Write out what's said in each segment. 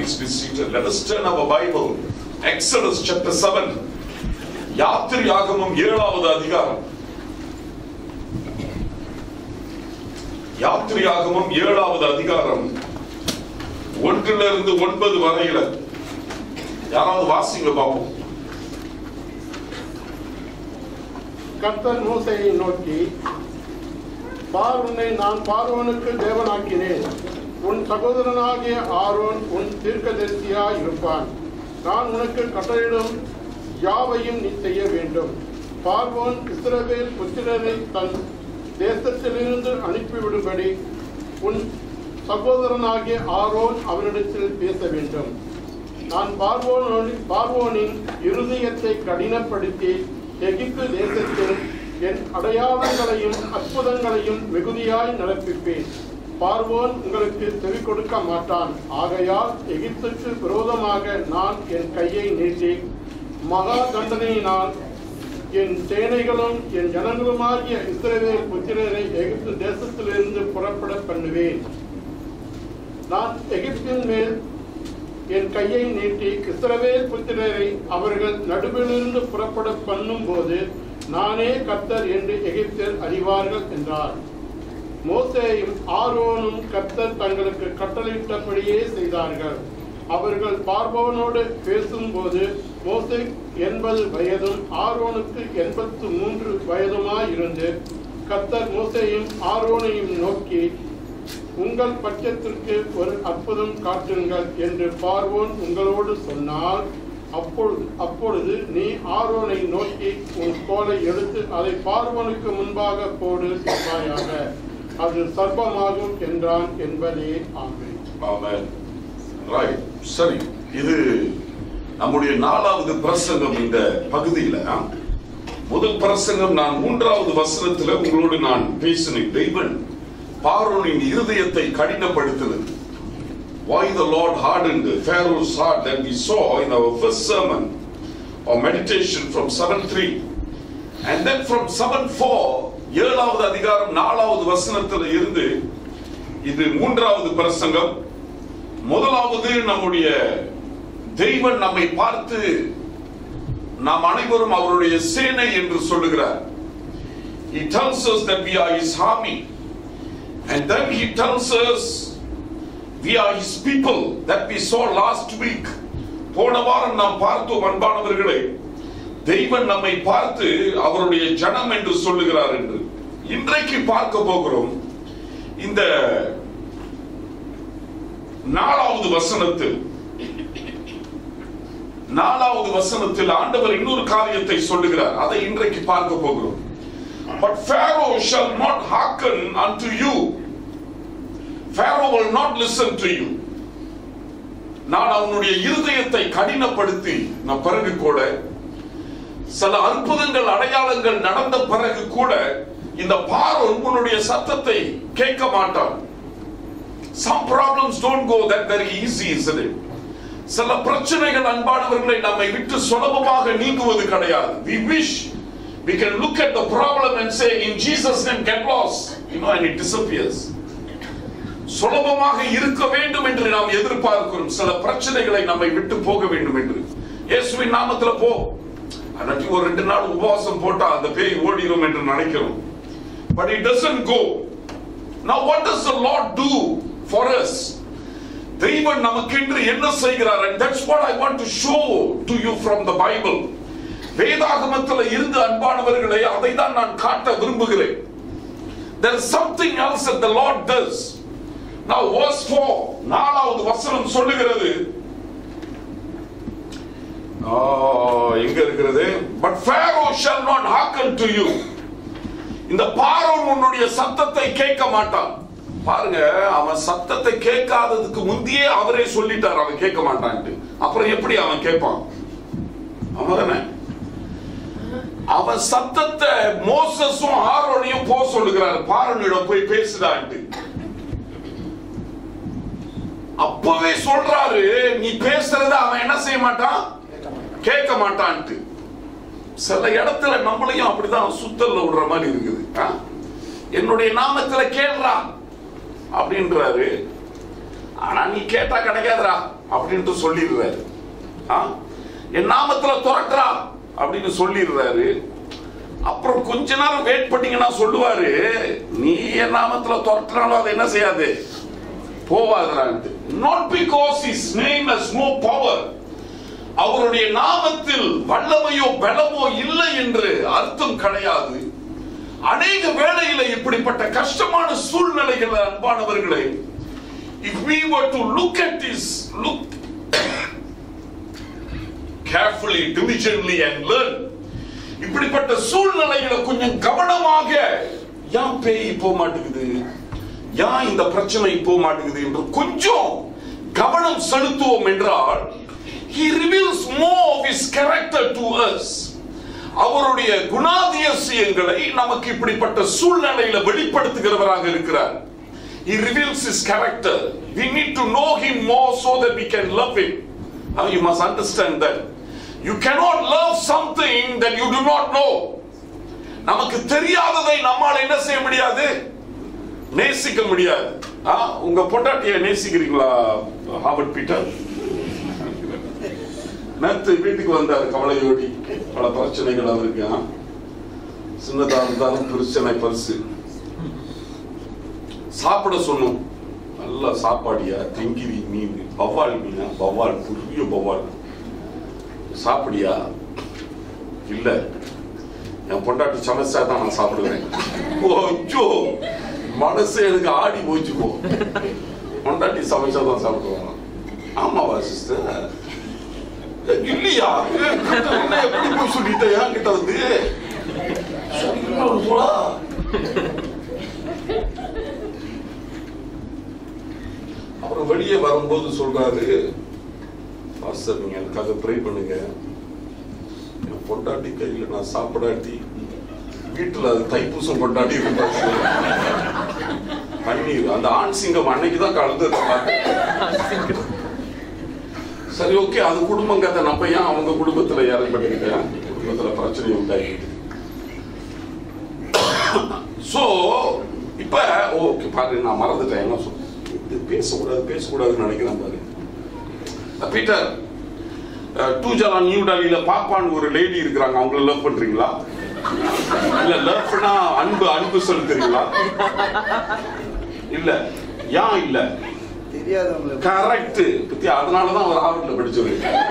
Please be seated. Let us turn our Bible. Exodus chapter 7. யாத்திரையாகமம் ஏழாவது அதிகாரம் யாத்திரையாகமம் ஏழாவது அதிகாரம் ஒன்றிலிருந்து ஒன்பது வரையில யாராவது வாசிங்க பார்ப்போம் கர்த்தர் மோசையை நோக்கி பார் உன்னை நான் பார்வோனுக்கு தேவனாக்கினேன் உன் சகோதரனாகிய ஆரோன் உன் தீர்க்கதரிசியாய் இருப்பான் நான் உனக்கு கட்டளையிடும் யாவையும் நீ செய்ய வேண்டும் பார்வோன் இஸ்ரவேல் புத்திரரை தன் தேசத்திலிருந்து அனுப்பிவிடும்படி உன் சகோதரனாகிய ஆரோன் அவனிடத்தில் பேச வேண்டும் நான் பார்வோனோடு பார்வோனின் இருதயத்தை கடினப்படுத்தி எகிப்து தேசத்தில் என் அடையாளங்களையும் அற்புதங்களையும் மிகுதியாய் நடப்பிப்பேன் பார்வோன் உங்களுக்கு செவி கொடுக்க மாட்டான் ஆகையால் எகிப்துக்கு விரோதமாக நான் என் கையை நீட்டி மகா தண்டனையினால் என் சேனைகளும் என் ஜனங்களுமாகிய இஸ்ரவேல் புத்திரரை எகிப்து தேசத்திலிருந்து புறப்பட பண்ணுவேன் நான் எகிப்தின் மேல் என் கையை நீட்டி இஸ்ரவேல் புத்திரரை அவர்கள் நடுவிலிருந்து புறப்பட பண்ணும்போது நானே கர்த்தர் என்று எகிப்தியர் அறிவார்கள் என்றார் மோசேயும் ஆரோனும் கர்த்தர் தங்களுக்கு கட்டளையிட்டபடியே செய்தார்கள் அவர்கள் பார்வோனோடு பேசும்போது மோசே எண்பது வயதும் ஆரோனுக்கு எண்பத்து மூன்று வயதுமாயிருந்து கர்த்தர் மோசேயும் ஆரோனையும் நோக்கி உங்கள் பட்சத்திற்கு ஒரு அற்புதம் காட்டுங்கள் என்று பார்வோன் உங்களோடு சொன்னால் அப்பொழுது அப்பொழுது நீ ஆரோனை நோக்கி உன் கோலை எடுத்து அதை பார்வோனுக்கு முன்பாக போடு என்பாயாக அது சர்ப்பமாகும் என்றான் என்பதே ஆமை Amen. Right. சரி இது நம்முடைய நாலாவது பிரசங்கம் இந்த பகுதியில முதல் பிரசங்கம் நான் மூன்றாவது வசனத்துல உங்களோடு நான் பேசினேன் தெய்வன் பார்வோனின் இருதயத்தை கடினப்படுத்தினது Why the Lord hardened Pharaoh's heart that we saw in our first sermon or meditation from 7.3 and then from 7.4 ஏழாவது அதிகாரம் நாலாவது வசனத்துல இருந்து இது மூன்றாவது பிரசங்கம் முதலாவது நம்முடைய தெய்வன் நம்மை பார்த்து நாம் அனைவரும் அவருடைய சேனை என்று சொல்லுகிறார் He tells us that we are his army and then he tells us we are his people that we saw last week போன வாரம் நாம் பார்த்தோம் அன்பானவர்களே தெய்வன் நம்மை பார்த்து அவருடைய ஜனம் என்று சொல்லுகிறார் என்று இன்றைக்கு பார்க்க போகிறோம் இந்த நாலாவது வசனத்தில் நாலாவது வசனத்தில் ஆண்டவர் இன்னொரு காரியத்தை சொல்லுகிறார் அதை இன்றைக்கு பார்க்க போகிறோம் But Pharaoh shall not hearken unto you. Pharaoh will not listen to you. நான் அவனுடைய இருதயத்தை கடினப்படுத்தி நான் பிறகு கூட சில அற்புதங்கள் அடையாளங்கள் நடந்த பிறகு கூட இந்த பார்வன் உன்னுடைய சத்தத்தை கேட்க மாட்டான் some problems don't go that very easy isn't it சில பிரச்சனைகள் அன்பானவர்களை நம்மை விட்டு சுலபமாக நீங்குவது கிடையாது we wish we can look at the problem and say in Jesus name get lost you know and it disappears சுலபமாக இருக்க வேண்டும் என்று நாம் எதிர்பார்க்கிறோம் சில பிரச்சனைகளை நம்மை விட்டு போக வேண்டும் என்று இயேசுவின் நாமத்துல போ அன்னைக்கு ஒரு ரெண்டு நாள் உபவாசம் போட்டா அந்த பேய் ஓடிடும் என்று நினைக்கிறோம் but it doesn't go now what does the lord do for us தெய்வன் நமக்கென்று என்ன செய்கிறார் and that's what i want to show to you from the bible வேதாகமத்தில் இருந்து அன்பானவர்களே அதை தான் நான் காட்ட விரும்புகிறேன் there is something else that the lord does now verse 4 நாலாவது வசனம் சொல்லுகிறது ஆ, எங்க இருக்கிறது but pharaoh shall not hearken to you இந்த பார்வோன் உன்னுடைய சத்தத்தை கேட்க மாட்டான் பாருங்க அவன் சத்தத்தை கேட்காததுக்கு முந்தையே அவரே சொல்லிட்டார் அவன் கேட்க மாட்டான்ட்டு அப்புறம் எப்படி அவன் கேட்பான் அவன் அவன் சத்தத்தை மோசஸும் ஆரோனையும் போ சொல்லுகிறார் பார்வனிடம் போய் பேசுதான்ட்டு அப்பவே சொல்றாரு நீ பேசுறத அவன் என்ன செய்ய மாட்டான் கேட்க மாட்டான்ட்டு சில இடத்துல நம்மளையும் அப்படிதான் சுத்தல்ல விடுற மாதிரி இருக்குது ஆ? என்னுடைய நாமத்துல கேள்றா அப்படின்றாரு ஆனா நீ கேட்டா கிடைக்காதுடா அப்படின்ட்டு சொல்லிடுறாரு ஆ? என் நாமத்துல துறக்கிறா அப்படின்னு சொல்லிடுறாரு அப்புறம் கொஞ்ச நேரம் வெயிட் பண்ணீங்கன்னா சொல்லுவாரு நீ என் நாமத்துல துரட்டினாலும் அது என்ன செய்யாது போவாதுறான்ட்டு not because his name has no power அவருடைய நாமத்தில் வல்லமையோ பலமோ இல்லை என்று அர்த்தம் கிடையாது அநேக வேளையில இப்படிப்பட்ட கஷ்டமான சூழ்நிலைகள் அன்பானவர்களே if we were to look at this look carefully diligently and learn இப்படிப்பட்ட சூழ்நிலைகளை கொஞ்சம் கவனமாக ஏன் பேய் போக மாட்டேங்குது ஏன் இந்த பிரச்சனை போக மாட்டேங்குது என்று கொஞ்சம் கவனம் செலுத்துவோம் என்றால் he reveals more of his character to us அவருடைய குணாதிசயங்களை நமக்கு இப்படிப்பட்ட சூழ்நிலையில வெளிப்படுத்துகிறவராக இருக்கிறார் he reveals his character we need to know him more so that we can love him now you must understand that you cannot love something that you do not know நமக்கு தெரியாததை நம்மால் என்ன செய்ய முடியாது நேசிக்க முடியாது ஆ, உங்க பொண்டாட்டிய நேசிக்கிறீங்களா ஹாவர்ட் பீட்டர் நேத்து வீட்டுக்கு வந்தாரு கவலையோடி பல பிரச்சனைகள் அவருக்கு ஆ? சின்னதா இருந்தாலும் பிரச்சனை பரிசு சாப்பிட சொன்னோம் நல்ல சாப்பாடியா தெங்கிரி மீன் பவால் மீனா பவால் பெரிய பவால் சாப்பிடியா இல்ல என் பொண்டாட்டி சமைச்சா தான் நான் சாப்பிடுவேன் ஓ ஐயோ மனசு எனக்கு ஆடி போச்சு போ பொண்டாட்டி சமைச்சா தான் சாப்பிடுவாங்க ஆமாவா சிஸ்டர் இல்லையா என்ன எப்படி போய் சொல்லிட்ட என் கிட்ட வந்து சொல்லுங்களா? அப்புறம் வெளியே வரும்போது சொல்றாரு பாஸ்டர் நீங்க எனக்காக ப்ரே பண்ணுங்க என் பொண்டாட்டி கையில நான் சாப்பிடாட்டி வீட்டுல அது தைப்பூசம் கொண்டாடி இருந்தாச்சு கண்ணீர் அந்த ஆண் சிங்கம் அன்னைக்கு தான் கலந்து சரி ஓகே அது குடும்பம் கதை நம்ம ஏன் அவங்க குடும்பத்துல இறங்கப்பட்டுக்கிட்டேன் குடும்பத்துல பிரச்சனை உண்டாகிட்டு சோ இப்ப ஓகே பாரு நான் மறந்துட்டேன் என்ன சொல்ல இது பேசக்கூடாது பேசக்கூடாதுன்னு நினைக்கிறேன் பாரு அஹ் பீட்டர் டூஜலா நியூ டெல்லியில பாப்பான்னு ஒரு லேடி இருக்கிறாங்க அவங்கள லவ் பண்றீங்களா இல்ல லவ்னா அன்பு அன்பு செலுத்துறீங்களா இல்ல ஏன் இல்ல தெரியாதவங்களுக்கு கரெக்ட் பத்தி அதனாலதான் அவர் ஹார்வர்ட்ல படிச்சது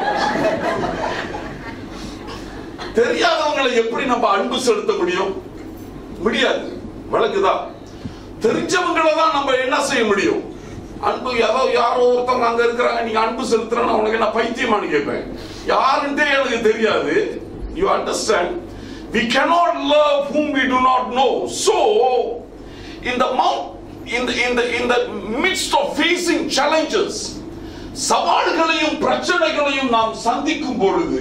தெரியாதவங்களை எப்படி நம்ம அன்பு செலுத்த முடியும் முடியாது விளக்குதா தெரிஞ்சவங்களை தான் நம்ம என்ன செய்ய முடியும் அன்பு ஏதோ யாரோ ஒருத்தவங்க அங்க இருக்கிறாங்க நீங்க அன்பு செலுத்துறேன்னு உனக்கு என்ன பைத்தியமானு கேட்பேன் யாருன்ட்டே எனக்கு தெரியாது you understand we cannot love whom we do not know so in the mount in the in the in the midst of facing challenges சவால்களையும் பிரச்சனைகளையும் நாம் சந்திக்கும் பொழுது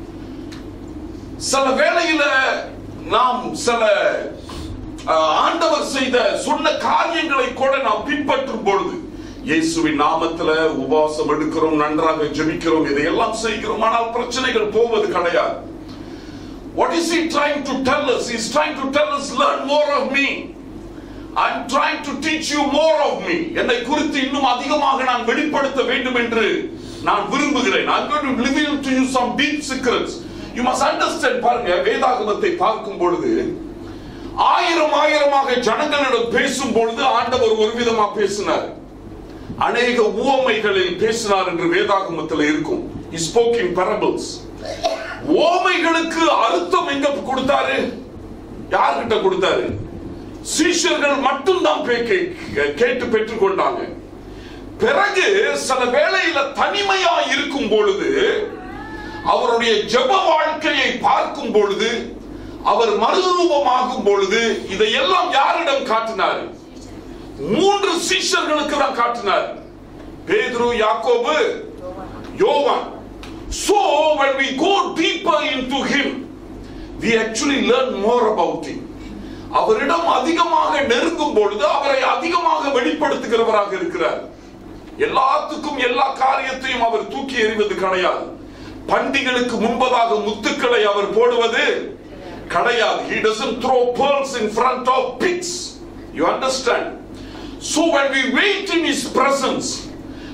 சில வேளையில நாம் சில அஹ், ஆண்டவர் செய்த சொன்ன காரியங்களை கூட நாம் பின்பற்றும் பொழுது இயேசுவின் நாமத்துல உபவாசம் எடுக்கிறோம் நன்றாக ஜெபிக்கிறோம் இதையெல்லாம் செய்கிறோம் ஆனால் பிரச்சனைகள் போவது கிடையாது What is he trying to tell us? He's trying to tell us, learn more of me. I'm trying to teach you more of me. என்னை குறித்து இன்னும் அதிகமாக நான் வெளிப்படுத்த வேண்டும் என்று நான் விரும்புகிறேன். I'm going to reveal to you some deep secrets. You must understand பாருங்க வேதாகமத்தை பார்க்கும் பொழுது ஆயிரம் ஆயிரமாக ஜனங்களிடம் பேசும் பொழுது ஆண்டவர் ஒரு விதமா பேசினார் அநேக உவமைகளில் பேசினார் என்று வேதாகமத்தில் இருக்கும் He spoke in parables. ஓமைகளுக்கு அர்த்தம் எங்க கொடுத்தாரு யார்கிட்ட கொடுத்தாரு சீஷர்கள் மட்டும்தான் பே- கே- கே- கேட்டு பெற்றுக்கொண்டாங்க பிறகு சில வேளையில தனிமையா இருக்கும் பொழுது அவருடைய ஜெப வாழ்க்கையை பார்க்கும் பொழுது அவர் மறுரூபமாகும் பொழுது இதையெல்லாம் யாரிடம் காட்டினார் மூன்று சீஷர்களுக்கு தான் காட்டினார் பேதுரு யாக்கோபு யோவான் So when we go deeper into him, we actually learn more about him. அவரிடம் அதிகமாக நெருங்கும் பொழுது அவரை அதிகமாக வெளிப்படுத்துகிறவராக இருக்கிறார் எல்லாத்துக்கும் எல்லா காரியத்தையும் அவர் தூக்கி எறிவது கிடையாது பண்டிகளுக்கு முன்பதாக முத்துக்களை அவர் போடுவது கிடையாது he doesn't throw pearls in front of pigs you understand so when we wait in his presence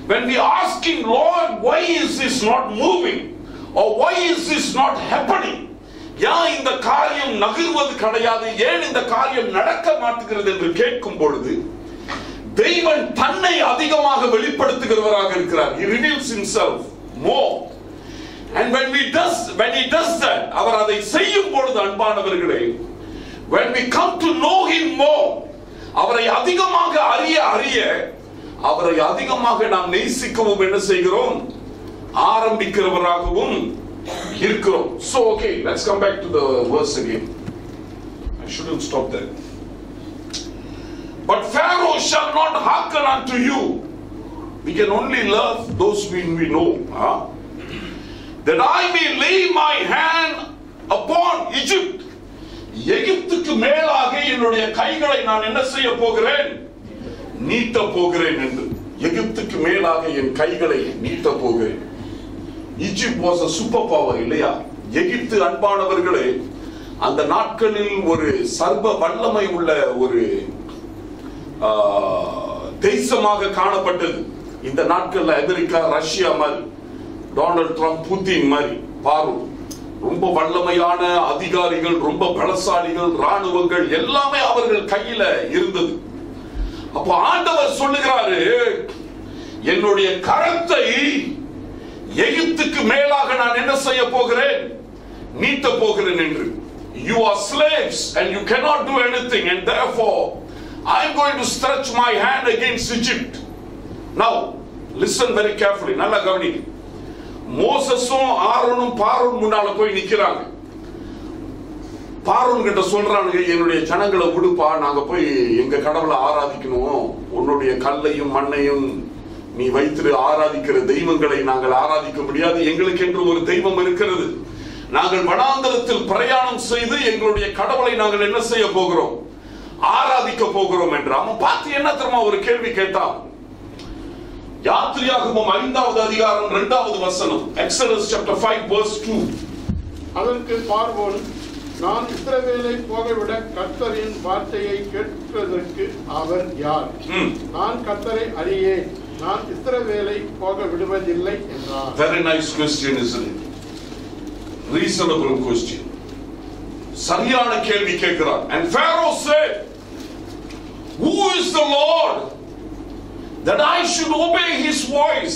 when we asking lord why is this not moving or why is this not happening ஏன் இந்த காரியம் நகர்வது கிடையாது ஏன் இந்த காரியம் நடக்க மாட்டுகிறது என்று கேட்கும் பொழுது தெய்வன் தன்னை அதிகமாக வெளிப்படுத்துகிறவராக இருக்கிறார் he reveals himself more and when we does when he does that அவர் அதை செய்யும் பொழுது அன்பானவர்களே when we come to know him more அவரை அதிகமாக அறிய அறிய அவரை அதிகமாக நாம் நேசிக்கவும் என்ன செய்கிறோம் ஆரம்பிக்கிறவராகவும் இருக்கிறோம் so okay let's come back to the verse again I shouldn't stop there but Pharaoh shall not hearken unto you we can only love those we, we know huh? that I may lay my hand upon Egypt எகிப்துக்கு மேலாக என்னுடைய கைகளை நான் என்ன செய்ய போகிறேன் நீட்ட போகிறேன் என்று எகிப்துக்கு மேலாக என் கைகளை நீட்ட போகிறேன் Egypt was a super power இல்லையா எகிப்து அன்பானவர்களே அந்த நாட்களில் ஒரு சர்வ வல்லமை உள்ள ஒரு ஆ, தேசமாக காணப்பட்டது இந்த நாட்கள்ல அமெரிக்கா ரஷ்யா மாதிரி டொனால்ட் ட்ரம்ப் புத்தின் மாதிரி பாரு ரொம்ப வல்லமையான அதிகாரிகள் ரொம்ப பலசாலிகள் ராணுவங்கள் எல்லாமே அவர்கள் கையில இருந்தது அப்போ ஆண்டவர் சொல்லுகிறாரு என்னுடைய கரத்தை எகிப்துக்கு மேலாக நான் என்ன செய்ய போகிறேன் நீட்ட போகிறேன் என்று you are slaves and you cannot do anything and therefore I am going to stretch my hand against Egypt now listen very carefully நல்லா கவனி மோசஸும் ஆரோனும் பார்வோன் முன்னால போய் நிக்கிறாங்க பார்வோன் கிட்ட சொல்றானுங்க என்னுடைய ஜனங்களை விடுப்பா நாங்க போய் எங்க கடவுளை ஆராதிக்கணும் உன்னுடைய கல்லையும் மண்ணையும் நீ வைத்து ஆராதிக்கிற தெய்வங்களை நாங்கள் ஆராதிக்க முடியாது எங்களுக்கு என்று ஒரு தெய்வம் இருக்கிறது நாங்கள் வனாந்தரத்தில் பிரயாணம் செய்து எங்களுடைய கடவுளை நாங்கள் என்ன செய்ய போகிறோம் ஆராதிக்க போகிறோம் என்று அவன் பார்த்து என்ன தெரியுமா ஒரு கேள்வி கேட்டான் யாத்திரியாகமம் ஐந்தாவது அதிகாரம் இரண்டாவது வசனம் எக்ஸலஸ் சாப்டர் 5 verse 2 அதற்கு பார்வோன் நான் இஸ்ரவேலை போகவிட கர்த்தரின் வார்த்தையை கேட்பதற்கு அவர் யார் ம். நான் கர்த்தரை அறியேன் நான் இஸ்ரவேலை போக விடுவதில்லை என்றார் Very nice question, isn't it? Reasonable question. சரியான கேள்வி கேட்கிறார் and Pharaoh said who is the Lord that I should obey his voice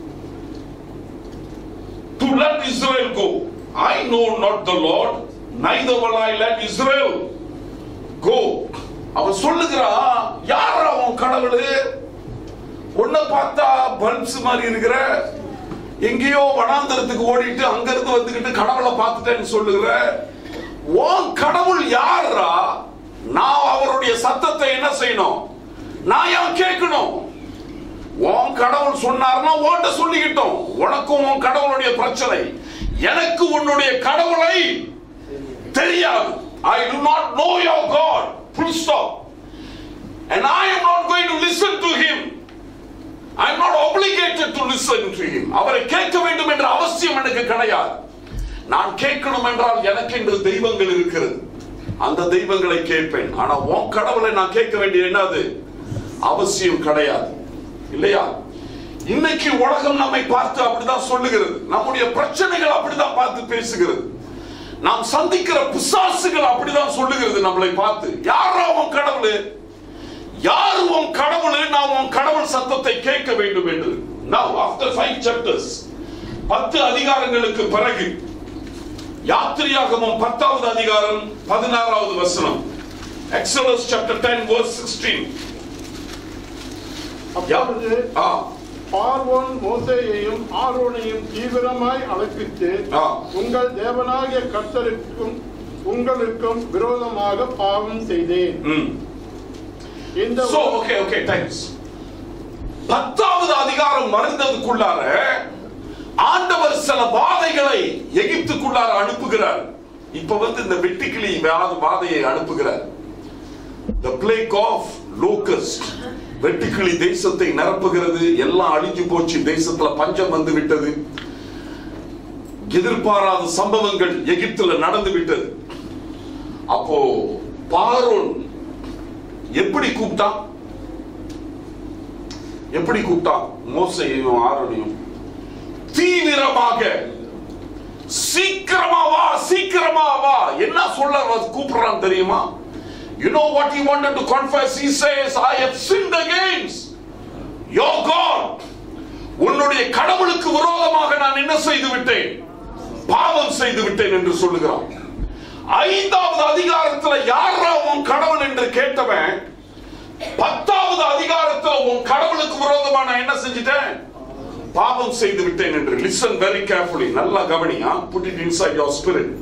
to let Israel go I know not the Lord neither will I let Israel go அவன் சொல்லுகிறான் யார் அவன் கடவுளு உன்னை பார்த்தா bulbs மாதிரி இருக்கிற எங்கேயோ வனாந்தரத்துக்கு ஓடிட்டு அங்க இருந்து வந்துகிட்டு கடவுளை பார்த்துட்டேன்னு சொல்லுகிற உன் கடவுள் யாரா நான் அவருடைய சத்தத்தை என்ன செய்யணும் நான் ஏன் கேட்கணும் உன் கடவுள் சொன்னார்னா ஓட்ட சொல்லிக்கிட்டோம் உனக்கும் உன் கடவுளுடைய பிரச்சனை எனக்கு உன்னுடைய கடவுளை தெரியாது ஐ do not know your God full stop and I am not going to listen to him I am not obligated to listen to him அவரை கேட்க வேண்டும் என்ற அவசியம் எனக்கு கிடையாது நான் கேட்கணும் என்றால் எனக்கு என்று தெய்வங்கள் இருக்கிறது அந்த தெய்வங்களை கேட்பேன் ஆனா உன் கடவுளை நான் கேட்க வேண்டிய என்னது அவசியம் கிடையாது இல்லையா இன்னைக்கு உலகம் நம்மை பார்த்து அப்படிதான் சொல்லுகிறது நம்முடைய பிரச்சனைகள் அப்படிதான் பார்த்து பேசுகிறது நாம் சந்திக்கிற பிசாசுகள் அப்படிதான் சொல்லுகிறது நம்மளை பார்த்து யாரா உன் கடவுள் யார் உன் கடவுள் நான் உன் கடவுள் சத்தத்தை கேட்க வேண்டும் என்று now after five chapters பத்து அதிகாரங்களுக்கு பிறகு யாத்திரியாகமம் பத்தாவது அதிகாரம் பதினாறாவது வசனம் எக்ஸலஸ் சாப்டர் 10 verse 16 அப்பொழுது ஆ பார்வோன் மோசேயையும் ஆரோனையும் தீவிரமாய் அழைப்பித்து ஆ. உங்கள் தேவனாகிய கர்த்தருக்கும் உங்களுக்கும் விரோதமாக பாவம் செய்தேன் ம் இந்த So, okay, okay, thanks. பத்தாவது அதிகாரம் மறைந்ததுக்குள்ளார ஆண்டவர் சில வாதைகளை எகிப்துக்குள்ளார அனுப்புகிறார் இப்ப வந்து இந்த வெட்டுக்கிளி வா- வாதையை அனுப்புகிறார் the plague of locust வெட்டுக்கிளி தேசத்தை நிரப்புகிறது எல்லாம் அழிஞ்சு போச்சு தேசத்துல பஞ்சம் வந்து விட்டது எதிர்பாராத சம்பவங்கள் எகிப்துல நடந்து விட்டது அப்போ பார்வோன் எப்படி கூப்பிட்டான் எப்படி கூப்பிட்டான் மோசையையும் ஆரோனையும் தீவிரமாக சீக்கிரமா வா சீக்கிரமா வா என்ன சொல்ல வ- கூப்பிடுறான் தெரியுமா you know what he wanted to confess he says i have sinned against your god உன்னுடைய கடவுளுக்கு விரோதமாக நான் என்ன செய்து விட்டேன் பாவம் செய்து விட்டேன் என்று சொல்லுகிறான் ஐந்தாவது அதிகாரத்துல யாரா உன் கடவுள் என்று கேட்டவன் பத்தாவது அதிகாரத்துல உன் கடவுளுக்கு விரோதமா நான் என்ன செஞ்சிட்டேன் பாவம் செய்து விட்டேன் என்று லிசன் வெரி கேர்ஃபுல்லி நல்லா கவனியா put it inside your spirit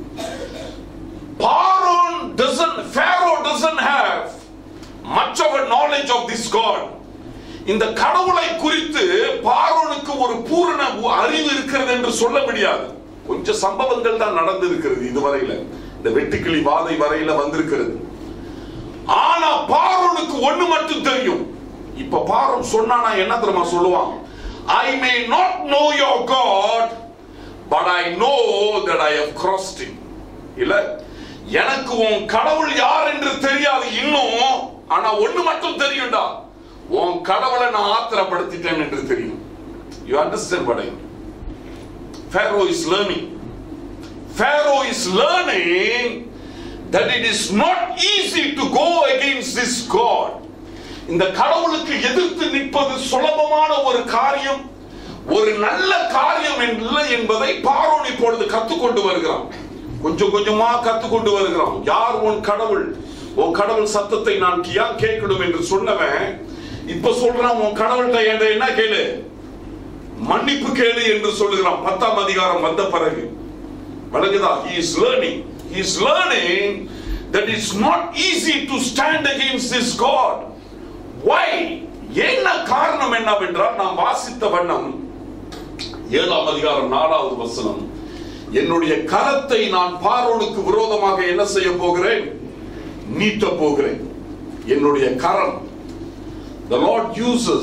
Paron doesn't Pharaoh doesn't have much of a knowledge of this God இந்த கடவுளை குறித்து பார்வோனுக்கு ஒரு பூரண அறிவு இருக்கிறது என்று சொல்ல முடியாது கொஞ்சம் சம்பவங்கள் தான் நடந்திருக்கிறது இதுவரையில இந்த வெட்டுக்கிளி வாதை வரையில வந்திருக்கிறது ஆனா பார்வோனுக்கு ஒண்ணு மட்டும் தெரியும் இப்ப பார்வன் சொன்னானா என்ன தெரியுமா சொல்லுவான் I may not know your God but I know that I have crossed him இல்ல எனக்கு உன் கடவுள் யார் என்று தெரியாது இன்னும் ஆனா ஒண்ணு மட்டும் தெரியும்டா உன் கடவுளை நான் ஆத்திரப்படுத்திட்டேன் என்று தெரியும் you understand what I mean? Pharaoh is learning. Pharaoh is learning that it is not easy to go against this God. இந்த கடவுளுக்கு எதிர்த்து நிற்பது சுலபமான ஒரு காரியம் ஒரு நல்ல காரியம் இல்லை என்பதை பார்வோன் இப்பொழுது கத்துக்கொண்டு வருகிறான் கொஞ்சம் கொஞ்சமா கத்துக்கொண்டு வருகிறான் யார் உன் கடவுள் உன் கடவுள் சத்தத்தை நான் ஏன் கேட்கணும் என்று சொன்னவன் இப்ப சொல்றான் உன் கடவுள்கிட்ட என்கிட்ட என்ன கேளு மன்னிப்பு கேளு என்று சொல்லுகிறான் பத்தாம் அதிகாரம் வந்த பிறகு விளங்குதா he is learning he is learning that it's not easy to stand against this god why என்ன காரணம் என்னவென்றால் நாம் வாசித்த வண்ணம் ஏழாம் அதிகாரம் நாலாவது வசனம் என்னுடைய கரத்தை நான் பார்வோனுக்கு விரோதமாக என்ன செய்ய போகிறேன் நீட்ட போகிறேன் என்னுடைய கரம் the lord uses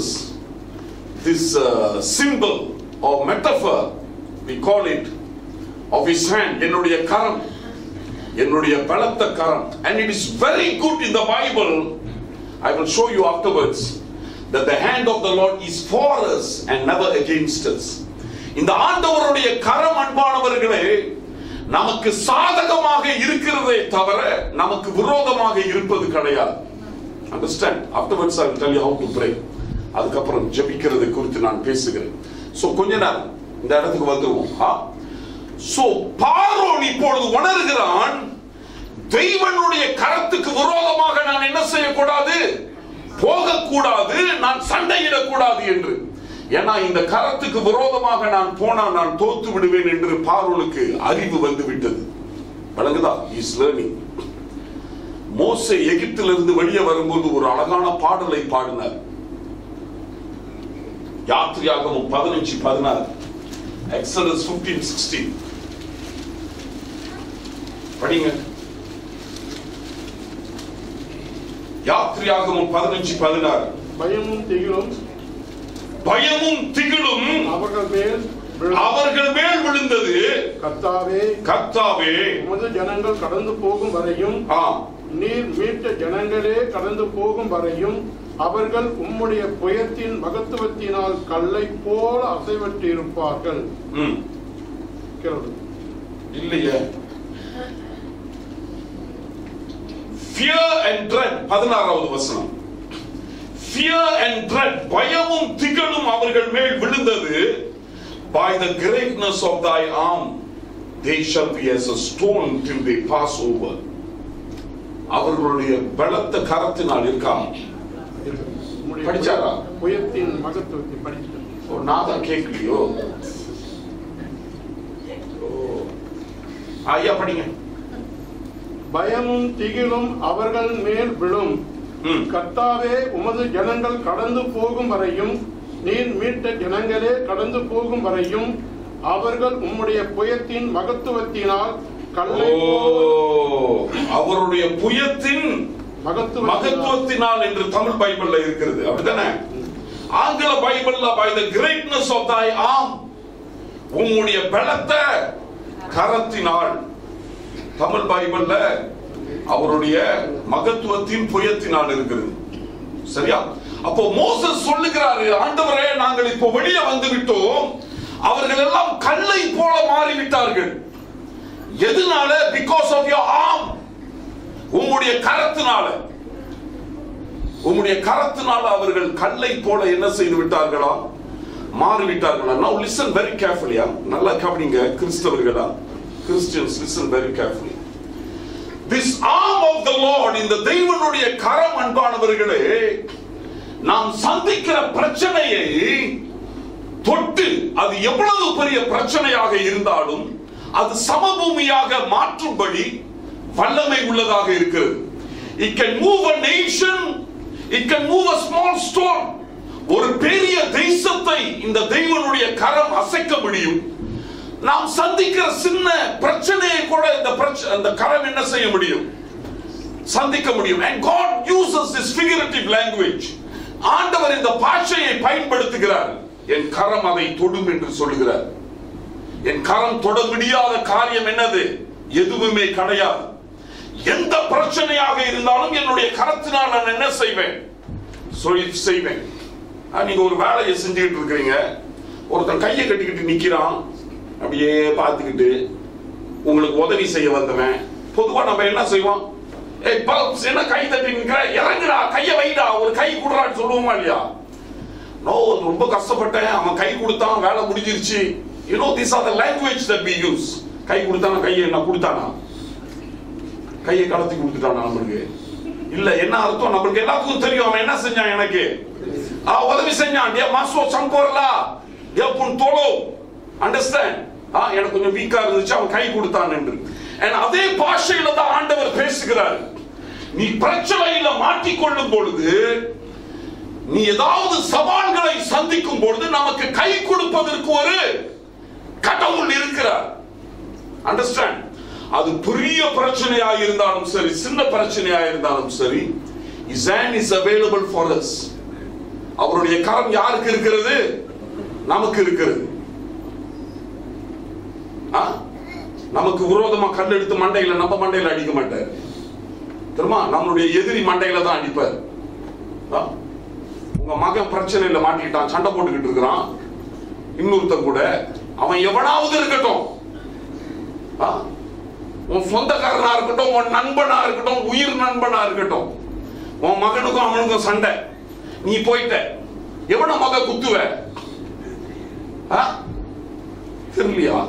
this uh, symbol or metaphor we call it of his hand என்னுடைய கரம் என்னுடைய பலத்த கரம் and it is very good in the bible i will show you afterwards that the hand of the lord is for us and never against us இந்த ஆண்டவருடைய கரம் அன்பானவர்களே நமக்கு சாதகமாக இருக்கிறதே தவிர நமக்கு விரோதமாக இருப்பது கிடையாது understand afterwards I tell you how to pray அதுக்கப்புறம் ஜெபிக்கிறது குறித்து நான் பேசுகிறேன் சோ கொஞ்ச நேரம் இந்த இடத்துக்கு வந்துருவோம் ஆ சோ பார்வோன் இப்பொழுது உணர்கிறான் தெய்வனுடைய கரத்துக்கு விரோதமாக நான் என்ன செய்யக்கூடாது போகக்கூடாது நான் சண்டையிடக்கூடாது என்று ஏன்னா இந்த கரத்துக்கு விரோதமாக நான் போனால் நான் தோத்து விடுவேன் என்று பார்வோனுக்கு அறிவு வந்து விட்டது வழங்குதா இஸ் லேர்னிங் மோசே எகிப்திலிருந்து வெளியே வரும்போது ஒரு அழகான பாடலை பாடினார் யாத்திரையாகவும் பதினஞ்சு பதினாறு எக்ஸலஸ் பிப்டீன் சிக்ஸ்டீன் படிங்க யாத்திரையாகவும் பதினஞ்சு பதினாறு பயமும் திகிலும் பயமும் திகிலும் அவர்கள் மேல் விழும். அவர்கள் மேல் விழுந்தது கர்த்தாவே கர்த்தாவே உமது ஜனங்கள் கடந்து போகும் வரையும் ஆ நீர் மீட்ட ஜனங்களே கடந்து போகும் வரையும் அவர்கள் உம்முடைய புயத்தின் மகத்துவத்தினால் கல்லை போல அசைவற்றிருப்பார்கள் ம் கேளு. இல்லையே fear and dread பதினாறாவது வசனம் fear and dread பயமும் திகழும் அவர்கள் மேல் விழுந்தது by the greatness of thy arm they shall be as a stone till they pass over அவர்களுடைய பலத்த கரத்தினால் இருக்காம உம்முடைய படிச்சாரா? புயத்தின் மகத்துவத்தை படித்து ஓ, நான் தான் கேட்கலையோ ஓ. ஐயா படிங்க பயமும் திகிலும் அவர்கள் மேல் விழும் ம். கர்த்தாவே உமது ஜனங்கள் கடந்து போகும் வரையும் நீர் மீட்ட ஜனங்களே கடந்து போகும் வரையும் அவர்கள் உம்முடைய புயத்தின் மகத்துவத்தினால் கல்லை ஓ போல அவருடைய புயத்தின் மகத்துவத்தினால் மகத்துவத்தினால் என்று தமிழ் பைபிள்ல இருக்கிறது அப்படிதானே ஆங்கில பைபிள்ல by the greatness of thy arm உம்முடைய பலத்த கரத்தினால் தமிழ் பைபிள்ல அவருடைய மகத்துவத்தின் புயத்தினால் இருக்கிறது சரியா அப்போ மோசஸ் சொல்லுகிறாரு ஆண்டவரே நாங்கள் இப்போ வெளியே வந்து விட்டோம் அவர்கள் எல்லாம் கல்லை போல மாறிவிட்டார்கள் எதனால பிகாஸ் ஆஃப் யோர் ஆர்ம் உம்முடைய கரத்தினால உம்முடைய கரத்தினால அவர்கள் கல்லை போல என்ன செய்து விட்டார்களா மாறிவிட்டார்களா now listen very carefully ஆ. நல்லா கவனிங்க கிறிஸ்தவர்களா Christians listen very carefully this arm of the lord இந்த தெய்வனுடைய கரம் அன்பானவர்களே நாம் சந்திக்கிற பிரச்சனையை தொட்டு அது எவ்வளவு பெரிய பிரச்சனையாக இருந்தாலும் அது சமபூமியாக மாற்றும்படி வல்லமை உள்ளதாக இருக்கிறது it can move a nation it can move a small stone ஒரு பெரிய தேசத்தை இந்த தெய்வனுடைய கரம் அசைக்க முடியும் நாம் சந்திக்கிற சின்ன பிரச்சனையை கூட இந்த பிரச்ச- இந்த கரம் என்ன செய்ய முடியும் சந்திக்க முடியும் and god uses this figurative language ஆண்டவர் இந்த பாஷையை பயன்படுத்துகிறார் என் கரம் அதை தொடும் என்று சொல்லுகிறார் என் கரம் தொட முடியாத காரியம் என்னது எதுவுமே கிடையாது எந்த பிரச்சனையாக இருந்தாலும் என்னுடைய கரத்தினால் நான் என்ன செய்வேன் சொல்லி செய்வேன் ஆ, நீங்க ஒரு வேலையை செஞ்சுக்கிட்டு இருக்கிறீங்க ஒருத்தன் கையை கட்டிக்கிட்டு நிக்கிறான் அப்படியே பார்த்துக்கிட்டு உங்களுக்கு உதவி செய்ய வந்தவன் பொதுவா நம்ம என்ன செய்வோம் ஏய் பல்ப்ஸ் என்ன கை தட்டி நிக்கிற இறங்குடா கையை வைடா ஒரு கை குடுறான்னு சொல்லுவோமா இல்லையா நோ ரொம்ப கஷ்டப்பட்டேன் அவன் கை கொடுத்தான் வேலை முடிஞ்சிருச்சு you know this are the language that we use கை கொடுத்தானா கையை என்ன கொடுத்தானா கையை கடத்தி கொடுத்துட்டானா நம்மளுக்கு இல்ல என்ன அர்த்தம் நம்மளுக்கு எல்லாத்துக்கும் தெரியும் அவன் என்ன செஞ்சான் எனக்கு ஆ உதவி செஞ்சான் டே மாசோ சம்போர்லா டே புன் தோலோ அண்டர்ஸ்டாண்ட் ஆ எனக்கு கொஞ்சம் வீக்கா இருந்துச்சு அவன் கை கொடுத்தான் என்று And அதே பாஷையில தான் ஆண்டவர் பேசுகிறார் நீ பிரச்சனையில மாட்டிக்கொள்ளும் பொழுது நீ ஏதாவது சவால்களை சந்திக்கும் பொழுது நமக்கு கை கொடுப்பதற்கு ஒரு கடவுள் இருக்கிறார் அண்டர்ஸ்டாண்ட் அது பெரிய பிரச்சனையா இருந்தாலும் சரி சின்ன பிரச்சனையா இருந்தாலும் சரி his hand is available for us அவருடைய கரம் யாருக்கு இருக்கிறது நமக்கு இருக்கிறது ஆ? நமக்கு விரோதமா கல் எடுத்து மண்டையில நம்ம மண்டையில அடிக்க மாட்டார் தெரியுமா நம்மளுடைய எதிரி மண்டையில தான் அடிப்பார் ஆ? உங்க மகன் பிரச்சனையில மாட்டிக்கிட்டான் சண்டை போட்டுக்கிட்டு இருக்கிறான் இன்னொருத்தன் கூட அவன் எவனாவது இருக்கட்டும் ஆ? உன் சொந்தக்காரனா இருக்கட்டும் உன் நண்பனா இருக்கட்டும் உயிர் நண்பனா இருக்கட்டும் உன் மகனுக்கும் அவனுக்கும் சண்டை நீ போயிட்ட எவன மக குத்துவ ஆ? தெரியலையா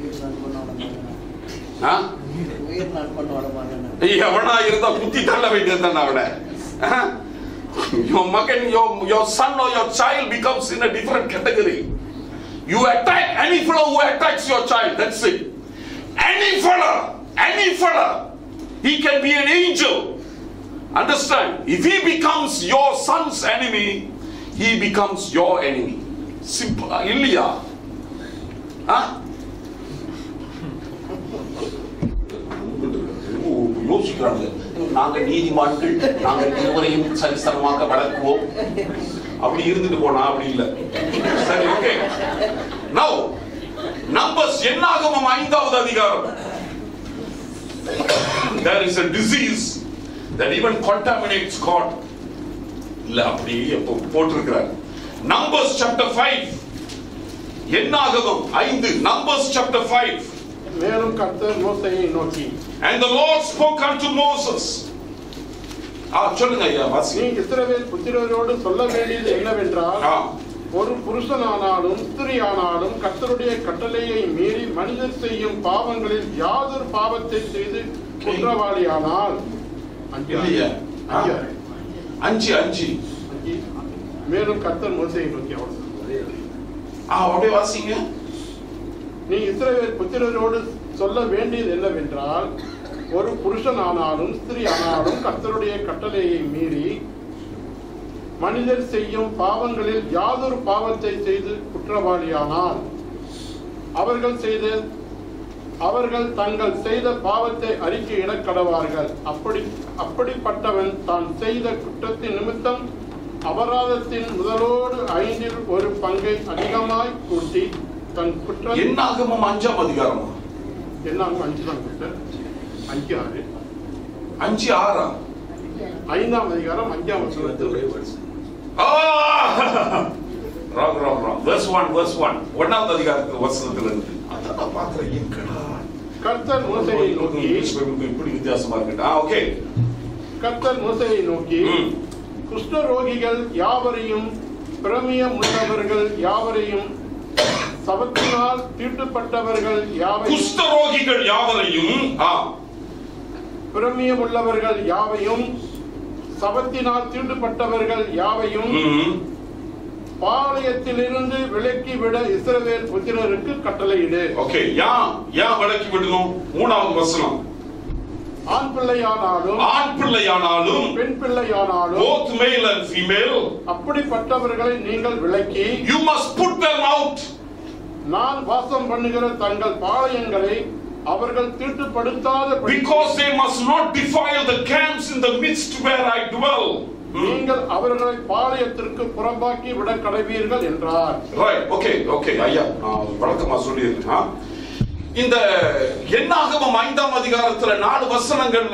ஆ? உயிர் நண்பனோட மகன் எவனா இருந்தா குத்தி தள்ள வேண்டியது தானே அவனை ஆ? your மகன் your your son or your child becomes in a different category you attack any fellow who attacks your child that's it any fellow any fellow he can be an angel understand if he becomes your son's enemy he becomes your enemy simple இல்லையா ஆ யோசிக்கிறாங்க நாங்க நீதிமான்கள் நாங்கள் இருவரையும் சரிசமமாக வளர்க்குவோம் அப்படி இருந்துட்டு போனா அப்படி இல்ல சரி ஓகே நவ் நம்பர்ஸ் என்னாகமம் ஐந்தாவது அதிகாரம் there is a disease that even contaminates God இல்ல அப்படி அப்போ போட்டிருக்கிறார் நம்பர்ஸ் சாப்டர் 5 என்னாகமம் ஐந்து நம்பர்ஸ் சாப்டர் 5 மேலும் கர்த்தர் மோசையை நோக்கி And the Lord spoke unto Moses. ஆ சொல்லுங்க ஐயா நீ வாசி இஸ்ரவேல் புத்திரரோடு சொல்ல வேண்டியது என்னவென்றால் ஆ ஒரு புருஷனானாலும் ஸ்திரியானாலும் கர்த்தருடைய கட்டளையை மீறி மனிதர் செய்யும் பாவங்களில் யாதொரு பாவத்தை செய்து குற்றவாளியானால் அஞ்சு இல்லையா? ஆ. அஞ்சு அஞ்சு அஞ்சு அஞ்சு. மேலும் கர்த்தர் மோசையை நோக்கி அவர் ஆ அப்படியே வாசிங்க நீ இஸ்ரவேல் புத்திரரோடு சொல்ல வேண்டியது என்னவென்றால் ஒரு புருஷனானாலும் ஸ்திரீ ஆனாலும் கர்த்தருடைய கட்டளையை மீறி மனிதர் செய்யும் பாவங்களில் யாதொரு பாவத்தை செய்து குற்றவாளியானால் அவர்கள் செய்த அவர்கள் தங்கள் செய்த பாவத்தை அறிக்கையிடக் கடவார்கள் அப்படி அப்படிப்பட்டவன் தான் செய்த குற்றத்தின் நிமித்தம் அபராதத்தின் முதலோடு ஐந்தில் ஒரு பங்கை அதிகமாய் கூட்டி தன் குற்றம் என்னாகமம் அஞ்சாம் அதிகாரம் என்ன அஞ்சு தான் கூட்ட அஞ்சு ஆறு அஞ்சு ஆறா ஐந்தாம் அதிகாரம் அஞ்சாம் வசனத்தில் ஆ verse 1 verse 1 ஒன்னாவது அதிகாரத்துல வசனத்துல இருந்து அதான் நான் பார்க்கிறேன் எங்கடா கர்த்தர் மோசையை நோக்கி இங்கிலீஷ் பைபிளுக்கு இப்படி வித்தியாசமா இருக்கு ஆ ஓகே கர்த்தர் மோசையை நோக்கி ம். குஷ்டரோகிகள் யாவரையும் பிரமியம் உள்ளவர்கள் யாவரையும் சபத்தினால் தீட்டுப்பட்டவர்கள் யாவையும் குஷ்டரோகிகள் யாவரையும் ஆ பிரமியம் உள்ளவர்கள் யாவையும் சபத்தினால் தீட்டுப்பட்டவர்கள் யாவையும் ம். பாளையத்திலிருந்து விலக்கி விட இஸ்ரவேல் புத்திரருக்கு கட்டளையிடு ஓகே யா யா விலக்கி விடணும் மூணாவது வசனம் ஆண் பிள்ளையானாலும் ஆண் பிள்ளையானாலும் பெண் பிள்ளையானாலும் both male and female அப்படிப்பட்டவர்களை நீங்கள் விலக்கி you must put them out நான் வாசம் பண்ணுகிற தங்கள் பாளையங்களை அவர்கள் தீட்டுப்படுத்தாத because they must not defile the camps in the midst where I dwell ம். நீங்கள் அவர்களை பாளையத்திற்கு புறம்பாக்கி விட கடவீர்கள் என்றார் Right, okay, okay, ஐயா நான் வழக்கமா சொல்லியிருக்கேன் ஆ? இந்த எண்ணாகமம் ஐந்தாம் அதிகாரத்துல நாலு வசனங்கள்ல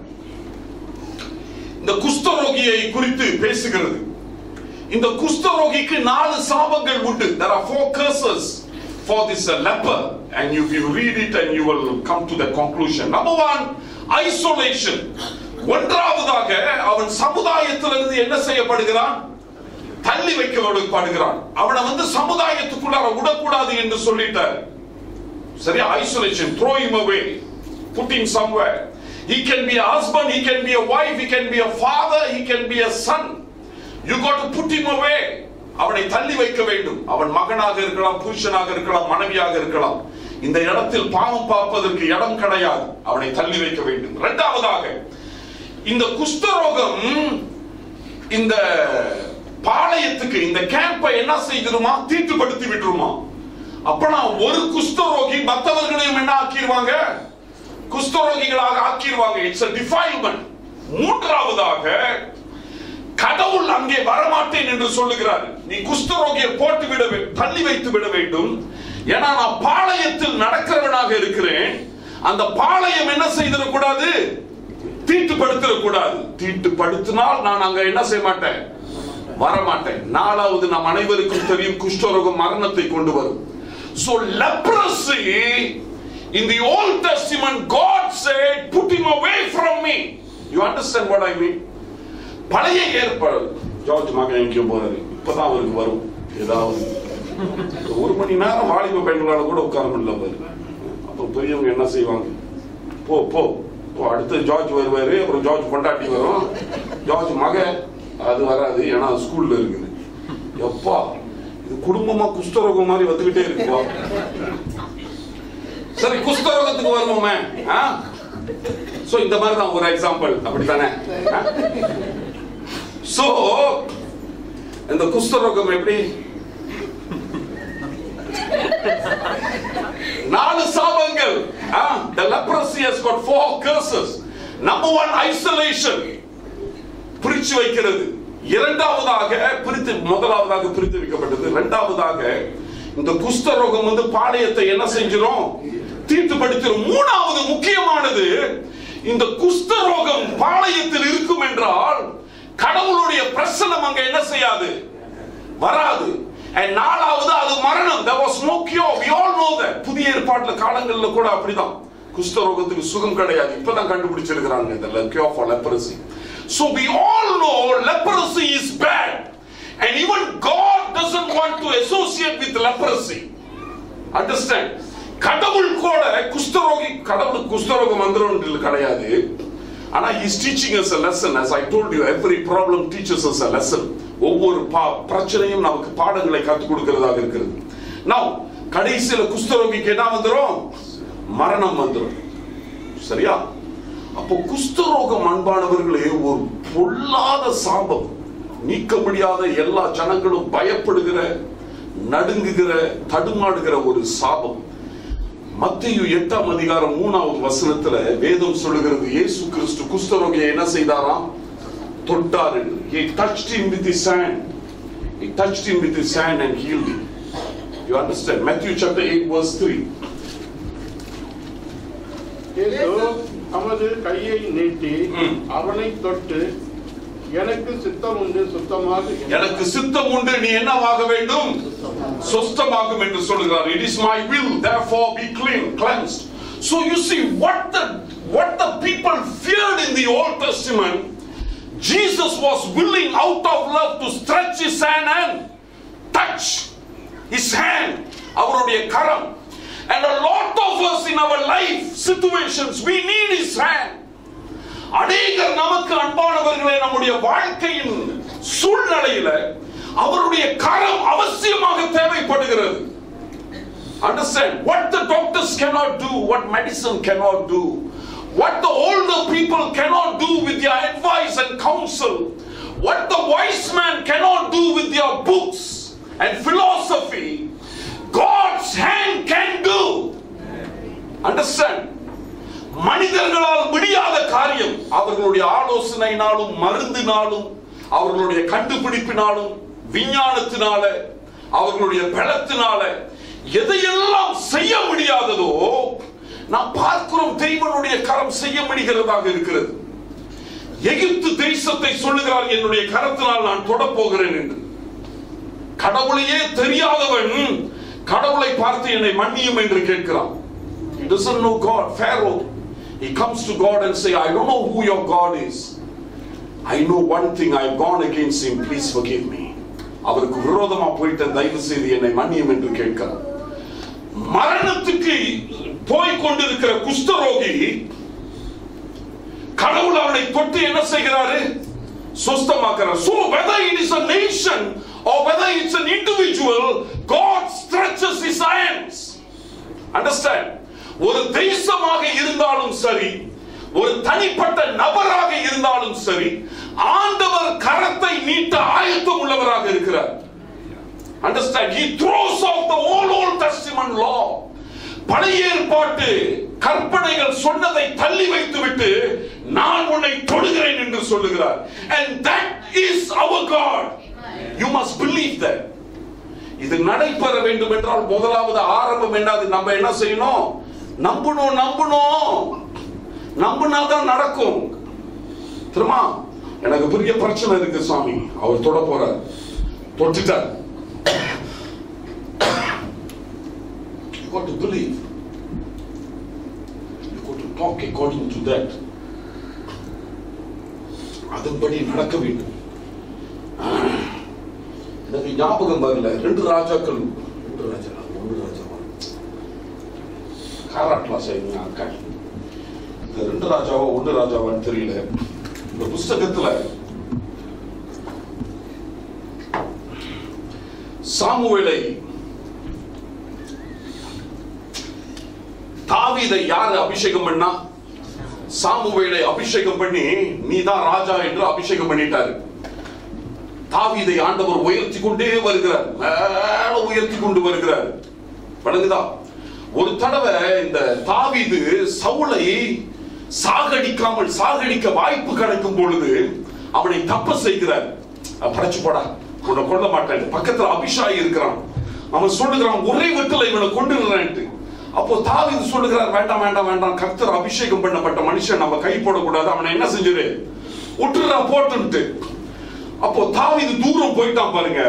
இந்த குஷ்டரோகியை குறித்து பேசுகிறது இந்த குஷ்டரோகிக்கு நாலு சாபங்கள் உண்டு there are four curses for this uh, leper and you, you read it and you will come to the conclusion number one isolation ஒன்றாவதாக அவன் சமுதாயத்திலிருந்து என்ன செய்யப்படுகிறான் தள்ளி வைக்கப்படுகிறான் அவனை வந்து சமுதாயத்துக்குள்ளார விடக்கூடாது என்று சொல்லிட்டார் சரியா isolation throw him away put him somewhere he can be a husband he can be a wife he can be a father he can be a son you got to put him away அவனை தள்ளி வைக்க வேண்டும் அவன் மகனாக இருக்கலாம் புருஷனாக இருக்கலாம் மனைவியாக இருக்கலாம் இந்த இடத்தில் பாவம் பார்ப்பதற்கு இடம் கிடையாது அவனை தள்ளி வைக்க வேண்டும் இரண்டாவதாக இந்த குஷ்டரோகம் இந்த பாளையத்துக்கு இந்த கேம்பை என்ன செய்திருமா தீட்டுப்படுத்தி விட்டுருமா அப்பனா ஒரு குஷ்டரோகி மற்றவர்களையும் என்ன ஆக்கிடுவாங்க குஷ்டரோகிகளாக ஆக்கிடுவாங்க இட்ஸ் a defilement மூன்றாவதாக கடவுள் அங்கே வரமாட்டேன் என்று சொல்லுகிறார் நீ குஷ்டரோகியை போட்டு விட வே- தள்ளி வைத்து விட வேண்டும் ஏன்னா நான் பாளையத்தில் நடக்கிறவனாக இருக்கிறேன் அந்த பாளையம் என்ன செய்திடக்கூடாது தீட்டுப்படுத்திடக்கூடாது தீட்டுப்படுத்தினால் நான் அங்க என்ன செய்ய மாட்டேன் வரமாட்டேன் நாலாவது நம் அனைவருக்கும் தெரியும் குஷ்டரோகம் மரணத்தை கொண்டு வரும் so leprosy in the old testament god said put him away from me you understand what i mean பழைய ஏற்பாடு ஜார்ஜ் மகன் எங்கேயோ போறாரு இப்பதான் அவருக்கு வரும் ஏதாவது ஒரு மணி நேரம் வாலிப பெண்களால கூட உட்கார முடியல பாரு அப்ப பெரியவங்க என்ன செய்வாங்க போ போ போ அடுத்து ஜார்ஜ் வருவாரு அப்புறம் ஜார்ஜ் பொண்டாட்டி வரும் ஜார்ஜ் மக அது வராது ஏன்னா அது ஸ்கூல்ல இருக்குது எப்பா இது குடும்பமா குஷ்டரோகம் மாதிரி வந்துகிட்டே இருக்குப்பா சரி குஷ்டரோகத்துக்கு வருவோமே சோ இந்த மாதிரி தான் ஒரு எக்ஸாம்பிள் அப்படித்தானே சோ இந்த குஷ்டரோகம் எப்படி நாலு சாபங்கள் ஆ, the leprosy has got four curses number one isolation பிரிச்சு வைக்கிறது இரண்டாவதாக பிரித்து முதலாவதாக பிரித்து வைக்கப்பட்டது இரண்டாவதாக இந்த குஷ்டரோகம் வந்து பாளையத்தை என்ன செஞ்சிரும் தீட்டுப்படுத்திடும் மூணாவது முக்கியமானது இந்த குஷ்டரோகம் பாளையத்தில் இருக்கும் என்றால் கடவுளுடைய பிரசனம் அங்க என்ன செய்யாது வராது And நாலாவது அது மரணம் there was no cure we all know that புதிய ஏற்பாட்டுல காலங்கள்ல கூட அப்படிதான் குஷ்டரோகத்துக்கு சுகம் கிடையாது இப்பதான் கண்டுபிடிச்சிருக்கிறாங்க இந்த cure for leprosy so we all know leprosy is bad and even God doesn't want to associate with leprosy understand கடவுள் கூட குஷ்டரோகி கடவுளுக்கு குஷ்டரோகம் வந்துடும் கிடையாது ஆனா he's teaching us a lesson as I told you every problem teaches us a lesson ஒவ்வொரு பா- பிரச்சனையும் நமக்கு பாடங்களை கற்றுக் கொடுக்கிறதாக இருக்கிறது now கடைசியில குஷ்டரோகிக்கு என்ன வந்துரும் மரணம் வந்துரும் சரியா அப்போ குஷ்டரோகம் அன்பானவர்களே ஒரு பொல்லாத சாபம் நீக்க முடியாத எல்லா ஜனங்களும் பயப்படுகிற நடுங்குகிற தடுமாடுகிற ஒரு சாபம் மத்திய எட்டாம் அதிகாரம் மூணாவது வசனத்துல வேதம் சொல்லுகிறது இயேசு கிறிஸ்து குஷ்டரோகியை என்ன செய்தாராம் தொட்டார் என்று. he touched him with his hand he touched him with his hand and healed him you understand matthew chapter 8 verse 3 இயேசு தமது கையை நீட்டி ம். அவனை தொட்டு எனக்கு சித்தம் உண்டு சுத்தமாக இரு." எனக்கு சித்தம் உண்டு நீ என்னவாக வேண்டும் சொஸ்தமாகும் என்று சொல்கிறார் it is my will therefore be clean cleansed so you see what the what the people feared in the old testament jesus was willing out of love to stretch his hand and touch his hand அவருடைய கரம் and a lot of us in our life situations we need his hand அநேகர் நமக்கு அன்பானவர்களே நம்முடைய வாழ்க்கையின் சூழ்நிலையில அவருடைய கரம் அவசியமாக தேவைப்படுகிறது Understand what the doctors cannot do, what medicine cannot do, what the older people cannot do with their advice and counsel, what the wise man cannot do with their books and philosophy, God's hand can do. Understand? மனிதர்களால் முடியாத காரியம் அவர்களுடைய ஆலோசனையினாலும் மருந்தினாலும் அவர்களுடைய கண்டுபிடிப்பினாலும் விஞ்ஞானத்தினால அவர்களுடைய பலத்தினால எதையெல்லாம் செய்ய முடியாததோ நாம் பார்க்கிறோம் தெய்வனுடைய கரம் செய்ய முடிகிறதாக இருக்கிறது எகிப்து தேசத்தை சொல்லுகிறார் என்னுடைய கரத்தினால் நான் தொடப் போகிறேன் என்று கடவுளையே தெரியாதவன் கடவுளை பார்த்து என்னை மன்னியும் என்று கேட்கிறான் He doesn't know God. Pharaoh, he comes to God and say, I don't know who your God is. I know one thing, I've gone against him. Please forgive me. அவருக்கு விரோதமா போயிட்ட தயவு செய்து என்னை மன்னியும் என்று கேட்கிறார் மரணத்துக்கு போய் கொண்டிருக்கிற குஷ்டரோகி கடவுள் அவனை தொட்டு என்ன செய்கிறாரு சுஸ்தமாக்குறார் so whether it is a nation or whether it's an individual god stretches his hands understand ஒரு தேசமாக இருந்தாலும் சரி ஒரு தனிப்பட்ட நபராக இருந்தாலும் சரி ஆண்டவர் கரத்தை நீட்ட ஆயத்தம் உள்ளவராக இருக்கிறார் understand he throws off the whole old testament law பழைய ஏற்பாட்டு கற்பனைகள் சொன்னதை தள்ளி வைத்துவிட்டு நான் உன்னை தொடுகிறேன் என்று சொல்லுகிறார் and that is our god you must believe that இது நடைபெற வேண்டும் என்றால் முதலாவது ஆரம்பம் என்னது நம்ம என்ன செய்யணும் நம்பணும் நம்பணும் நம்பினா தான் நடக்கும் திருமா எனக்கு பெரிய பிரச்சனை இருக்கு சாமி அவர் தொட போறார் தொட்டுட்டார் You got to believe. You got to talk according to that. அதன்படி நடக்க வேண்டும் ஆஹ். எனக்கு ஞாபகம் வரல ரெண்டு ராஜாக்கள் ரெண்டு ராஜா ஒன்று ராஜாவா காராட்லாம் செய்யுங்க அக்கா இந்த ரெண்டு ராஜாவா ஒன்று ராஜாவான்னு தெரியல இந்த புஸ்தகத்துல சாமுவேலை தாவீதை யாரு அபிஷேகம் பண்ணா சாமுவேலை அபிஷேகம் பண்ணி நீதான் ராஜா என்று அபிஷேகம் பண்ணிட்டாரு தாவீதை ஆண்டவர் உயர்த்தி கொண்டே வருகிறார் மேல உயர்த்தி கொண்டு வருகிறார் வழங்குதா ஒரு தடவை இந்த தாவீது சவுளை சாகடிக்காமல் சாகடிக்க வாய்ப்பு கிடைக்கும் பொழுது அவனை தப்ப செய்கிறார் அஹ் படைச்சு போடா உன்னை கொல்ல மாட்டேன் பக்கத்துல அபிஷாய் இருக்கிறான் அவன் சொல்லுகிறான் ஒரே வெட்டில இவனை கொண்டு அப்போ தாவீது சொல்லுகிறார் வேண்டாம் வேண்டாம் வேண்டாம் கர்த்தர் அபிஷேகம் பண்ணப்பட்ட மனுஷன் நம்ம கை போடக்கூடாது அவனை என்ன செஞ்சிரு விட்டுறா போட்டுன்ட்டு அப்போ தாவீது தூரம் போயிட்டான் பாருங்க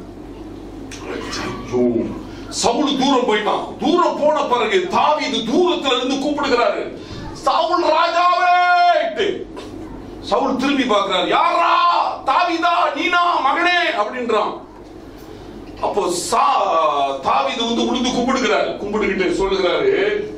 ஐயோ, சவுல் தூரம் போயிட்டான் தூரம் போன பிறகு தாவீது தூரத்துல இருந்து கூப்பிடுகிறாரு சவுல் ராஜாவே சவுல் திரும்பி பார்க்கிறார் யாரா தாவீதா நீனா மகனே அப்படின்றான் அப்போ சா தாவீது வந்து உளுந்து கும்பிடுகிறார் கும்பிட்டுக்கிட்டு சொல்லுகிறாரு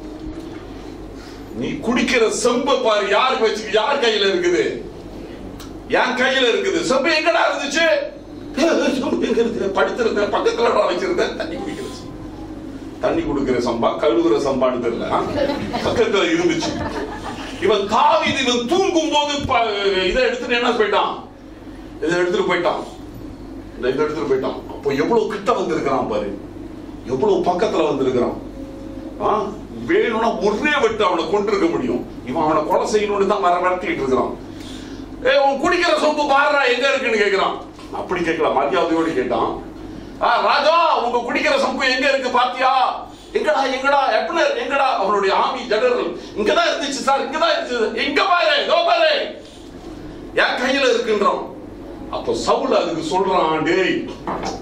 நீ குடிக்கிற செம்ப பாரு யாருக்கு வச்சு யார் கையில இருக்குது என் கையில இருக்குது செம்பு எங்கடா இருந்துச்சு செம்பு எங்க இருக்கு படுத்திருந்த பக்கத்துல நான் வச்சிருந்தேன் தண்ணி குடிக்கிற செம்பு. தண்ணி குடுக்கிற சம்பா கழுவுற சம்பான்னு தெரியல ஆ? பக்கத்துல இருந்துச்சு இவன் தாவீது இவன் தூங்கும் போது ப- இதை எடுத்துட்டு என்ன போயிட்டான் இதை எடுத்துட்டு போயிட்டான் இந்த இதை எடுத்துட்டு போயிட்டான் அப்போ எவ்வளவு கிட்ட வந்திருக்கிறான் பாரு எவ்வளவு பக்கத்துல வந்திருக்கிறான் ஆ? வேணும்னா ஒரே வெட்டு அவனை கொண்டிருக்க முடியும் இவன் அவனை கொலை செய்யணும்னு தான் வர வரட்டிட்டு இருக்கிறான் ஏய் உன் குடிக்கிற சொம்பு பாருடா எங்க இருக்குன்னு கேக்குறான் அப்படி கேட்கல மரியாதையோடு கேட்டான் ஆ ராஜா உங்க குடிக்கிற சொம்பு எங்க இருக்கு பாத்தியா எங்கடா எங்கடா எப்னர் எங்கடா அவனுடைய ஆமி ஜெனரல் இங்கதான் இருந்துச்சு சார் இங்கதான் இருந்துச்சு எங்க பாரு இதோ பாரு என் கையில இருக்குன்றான் அப்போ சவுல் அதுக்கு சொல்றான் டேய்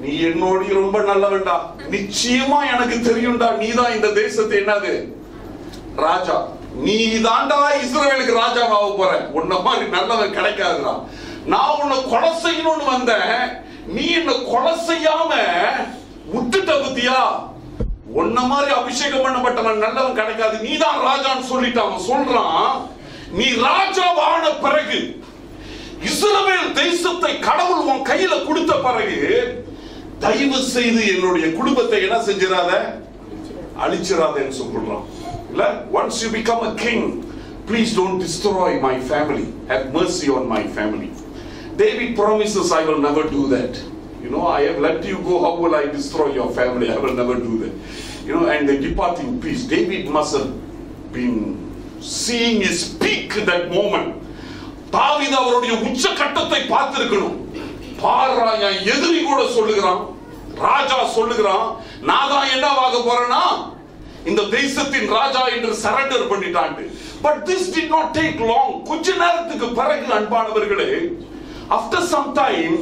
நீ என்னோட ரொம்ப நல்லவன்டா நிச்சயமா எனக்கு தெரியும்டா நீதான் இந்த தேசத்தை என்னது ராஜா நீ தாண்டா இஸ்ரவேலுக்கு ராஜாவாக போற உன்ன மாதிரி நல்லவன் கிடைக்காதுடா நான் உன்னை கொலை செய்யணும்னு வந்தேன் நீ என்ன கொலை செய்யாம விட்டுட்ட பத்தியா உன்ன மாதிரி அபிஷேகம் பண்ணப்பட்டவன் நல்லவன் கிடைக்காது நீ தான் ராஜான்னு சொல்லிட்டு அவன் சொல்றான் நீ ராஜாவான பிறகு இஸ்ரவேல் தேசத்தை கடவுள் உன் கையில கொடுத்த பிறகு தயவு செய்து என்னுடைய குடும்பத்தை என்ன செஞ்சிடாத அழிச்சிடாதேன்னு சொல்றான் இல்ல once you become a king please don't destroy my family have mercy on my family david promises i will never do that you know i have let you go how will i destroy your family i will never do that you know and they depart in peace david must have been seeing his peak that moment தாவீது அவருடைய உச்ச கட்டத்தை பார்த்திருக்கணும் பாரா என் எதிரி கூட சொல்லுகிறான் ராஜா சொல்லுகிறான் நான் தான் என்னவாக போறேன்னா இந்த தேசத்தின் ராஜா என்று சரண்டர் பண்ணிட்டாண்டு but this did not take long கொஞ்ச நேரத்துக்கு பிறகு அன்பானவர்களே ஆஃப்டர் சம் டைம்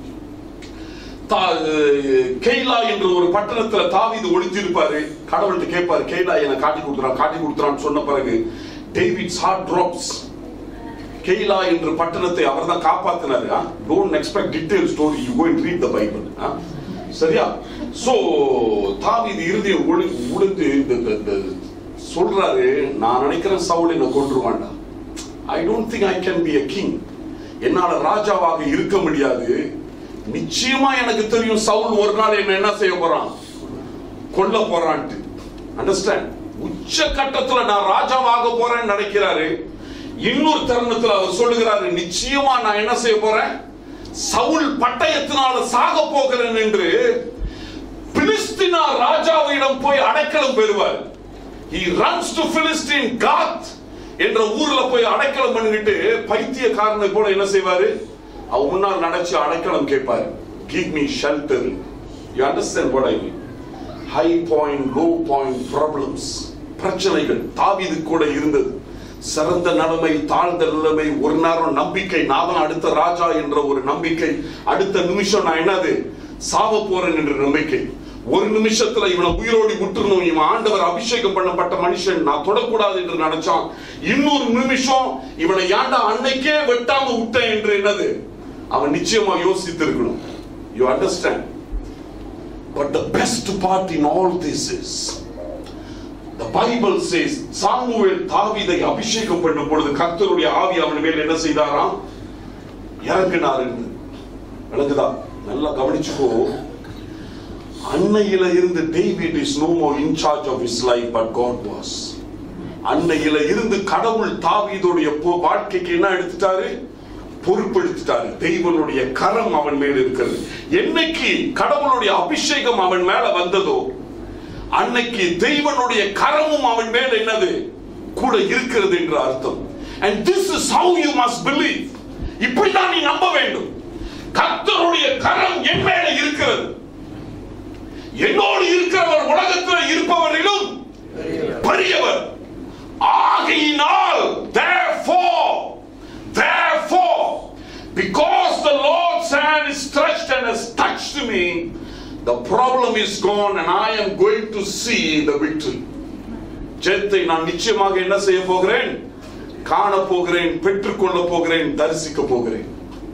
கெய்லா என்ற ஒரு பட்டணத்துல தாவீது ஒளிஞ்சிருப்பாரு கடவுள்கிட்ட கேட்பாரு கெய்லா என்னை காட்டி கொடுத்துறான் காட்டி கொடுத்துறான்னு சொன்ன பிறகு டேவிட்ஸ் ஹார்ட் ட்ராப்ஸ் கெய்லா என்ற பட்டணத்தை அவர் தான் காப்பாத்தினாரு don't expect detail story you go read the Bible சரியா சோ தாவீது இறுதியம் ஒளி உளுந்து இந்த- இந்த- இந்த சொல்றாரு நான் நினைக்கிறேன் சவுல் என்ன கொன்றுவான்டா I don't think I can be a king என்னால ராஜாவாக இருக்க முடியாது நிச்சயமா எனக்கு தெரியும் சவுல் ஒரு நாள் என்ன என்ன செய்ய போறான் கொல்ல போறான்ட்டு அண்டர்ஸ்டாண்ட் உச்ச கட்டத்துல நான் ராஜாவாக போறேன்னு நினைக்கிறாரு இன்னொரு தருணத்துல அவர் சொல்லுகிறாரு நிச்சயமா நான் என்ன செய்ய போறேன் சவுல் பட்டயத்தினால சாக போகிறேன் என்று பிலிஸ்தினா ராஜாவிடம் போய் அடைக்கலம் பெறுவார் he runs to philistine காத் என்ற ஊர்ல போய் அடைக்கலம் பண்ணிட்டு பைத்தியக்காரனை போல என்ன செய்வாரு அவன் முன்னால் நடச்சு அடைக்கலம் கேட்பாரு give me shelter you understand what i mean high point low point problems பிரச்சனைகள் தாவீது கூட இருந்தது சிறந்த நிலைமை தாழ்ந்த நிலைமை ஒரு நேரம் நம்பிக்கை நான் தான் அடுத்த ராஜா என்ற ஒரு நம்பிக்கை அடுத்த நிமிஷம் நான் என்னது சாவ போறேன் என்ற நம்பிக்கை ஒரு நிமிஷத்துல இவனை உயிரோடி விட்டுறணும் இவன் ஆண்டவர் அபிஷேகம் பண்ணப்பட்ட மனுஷன் நான் தொடக்கூடாது என்று நினைச்சான் இன்னொரு நிமிஷம் இவனை ஏன்டா அன்னைக்கே வெட்டாம விட்டேன் என்று என்னது அவன் நிச்சயமா யோசித்து இருக்கணும் you understand But the best part in all this is the Bible says சாமுவேல் தாவீதை அபிஷேகம் பண்ணும் பொழுது கர்த்தருடைய ஆவி அவன் மேல் என்ன செய்தாராம் இறங்கினார் என்று விளங்குதா நல்லா கவனிச்சுக்கோ அன்னையில இருந்து David is no more in charge of his life but God was அன்னையில இருந்து கடவுள் தாவீதுடைய பொ- வாழ்க்கைக்கு என்ன எடுத்துட்டாரு பொறுப்பெடுத்துட்டாரு தெய்வனுடைய கரம் அவன் மேல் இருக்கிறது என்னைக்கு கடவுளுடைய அபிஷேகம் அவன் மேல வந்ததோ அன்னைக்கு தெய்வனுடைய கரமும் அவன் மேல் என்னது கூட இருக்கிறது என்று அர்த்தம் and this is how you must believe இப்படிதான் நீ நம்ப வேண்டும் கர்த்தருடைய கரம் என் மேல இருக்கிறது என்னோடு இருக்கிறவர் உலகத்தில் இருப்பவரிலும் பெரியவர் ஆகையினால் therefore therefore because the Lord's hand is stretched and has touched me the problem is gone and I am going to see the victory ஜெயத்தை நான் நிச்சயமாக என்ன செய்ய போகிறேன் காண போகிறேன் பெற்றுக்கொள்ள போகிறேன் தரிசிக்க போகிறேன்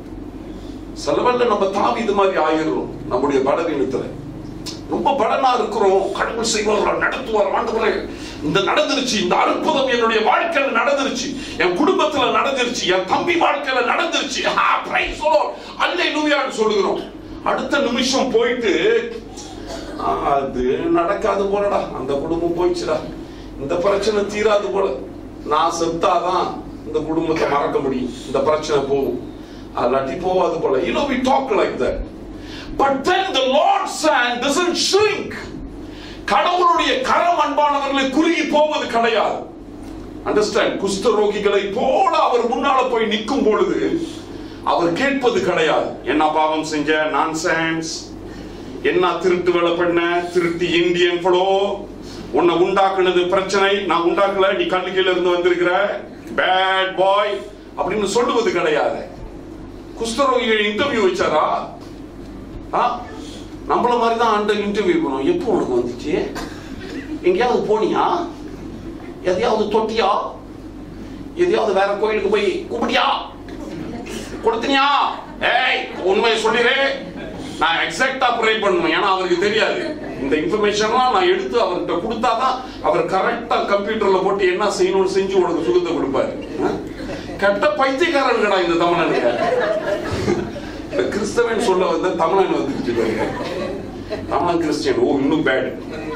சிலவல்ல நம்ம தாவி இது மாதிரி ஆயிடுறோம் நம்முடைய பலவீனத்துல ரொம்ப பலனா இருக்கிறோம் கடவுள் செய்வார் நடத்துவார் ஆண்டவரே இந்த நடந்துருச்சு இந்த அற்புதம் என்னுடைய வாழ்க்கையில நடந்துருச்சு என் குடும்பத்துல நடந்துருச்சு என் தம்பி வாழ்க்கையில நடந்துருச்சு அல்லேலூயான்னு சொல்லுகிறோம் அடுத்த நிமிஷம் போயிட்டு "ஆ, அது நடக்காது போலடா அந்த குடும்பம் போயிடுச்சுடா இந்த பிரச்சனை தீராது போல நான் செத்தாதான் இந்த குடும்பத்தை மறக்க முடியும் இந்த பிரச்சனை போகும் அல்லாட்டி போவாது போல you know we talk like that but then the Lord's hand doesn't shrink கடவுளுடைய கரம் அன்பானவர்களை குறுகி போவது கிடையாது அண்டர்ஸ்டாண்ட் குஷ்ட ரோகிகளை போல அவர் முன்னால போய் நிற்கும் பொழுது அவர் கேட்பது கிடையாது என்ன பாவம் செஞ்ச நான்சென்ஸ் என்ன திருட்டு வேலை பண்ண திருட்டு இந்தியன் ஃபளோ உன்னை உண்டாக்குனது பிரச்சனை நான் உண்டாக்கல நீ கண்ணு கீழ இருந்து வந்திருக்கிற பேட் பாய் அப்படின்னு சொல்லுவது கிடையாது குஷ்டரோகிகள் இன்டர்வியூ வச்சாரா ஆ? நம்மள மாதிரி தான் ஆண்ட இன்டர்வியூ பண்ணுவோம் எப்போ உனக்கு வந்துச்சு எங்கேயாவது போனியா எதையாவது தொட்டியா எதையாவது வேற கோயிலுக்கு போய் கூப்பிட்டியா கொடுத்தினியா ஏய் உண்மையை சொல்லிடு நான் எக்ஸாக்டா ப்ரே பண்ணுவேன் ஏன்னா அவருக்கு தெரியாது இந்த இன்ஃபர்மேஷன்லாம் நான் எடுத்து அவர்கிட்ட கொடுத்தாதான் அவர் கரெக்டா கம்ப்யூட்டர்ல போட்டு என்ன செய்யணும்னு செஞ்சு உனக்கு சுகத்தை கொடுப்பாரு ஆ? கெட்ட பைத்தியக்காரன்கடா இந்த தமிழனுங்க இந்த கிறிஸ்தவன் சொல்ல வந்த தமிழன் வந்துருச்சு பாருங்க தமிழன் கிறிஸ்டியன் ஓ இன்னும் பேட்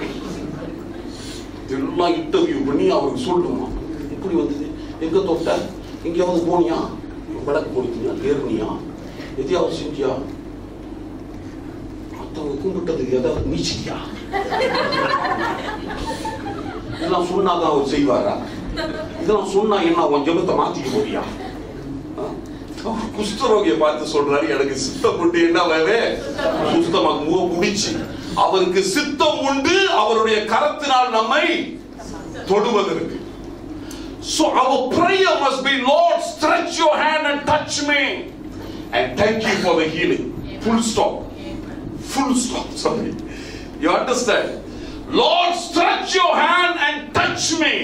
இதெல்லாம் இன்டர்வியூ பண்ணி அவருக்கு சொல்லணுமா இப்படி வந்தது எங்க தொட்ட எங்கேயாவது போனியா விளக்கு கொடுத்தியா ஏறுனியா எதையாவது செஞ்சியா மற்றவங்க கும்பிட்டதுக்கு ஏதாவது நீச்சிட்டியா இதெல்லாம் சொன்னாதான் அவர் செய்வாரா இதெல்லாம் சொன்னா என்ன உன் ஜெபத்தை மாத்திக்க போறியா ஆ? அவர் குஷ்டரோகியை பார்த்து சொல்றாரு எனக்கு சித்தம் உண்டு என்ன வேவே குஷ்டமாக முக முடிச்சு அவருக்கு சித்தம் உண்டு அவருடைய கரத்தினால் நம்மை தொடுவதற்கு So our prayer must be, Lord, stretch your hand and touch me. And thank you for the healing. Full stop. Full stop. Sorry. You understand? Lord, stretch your hand and touch me.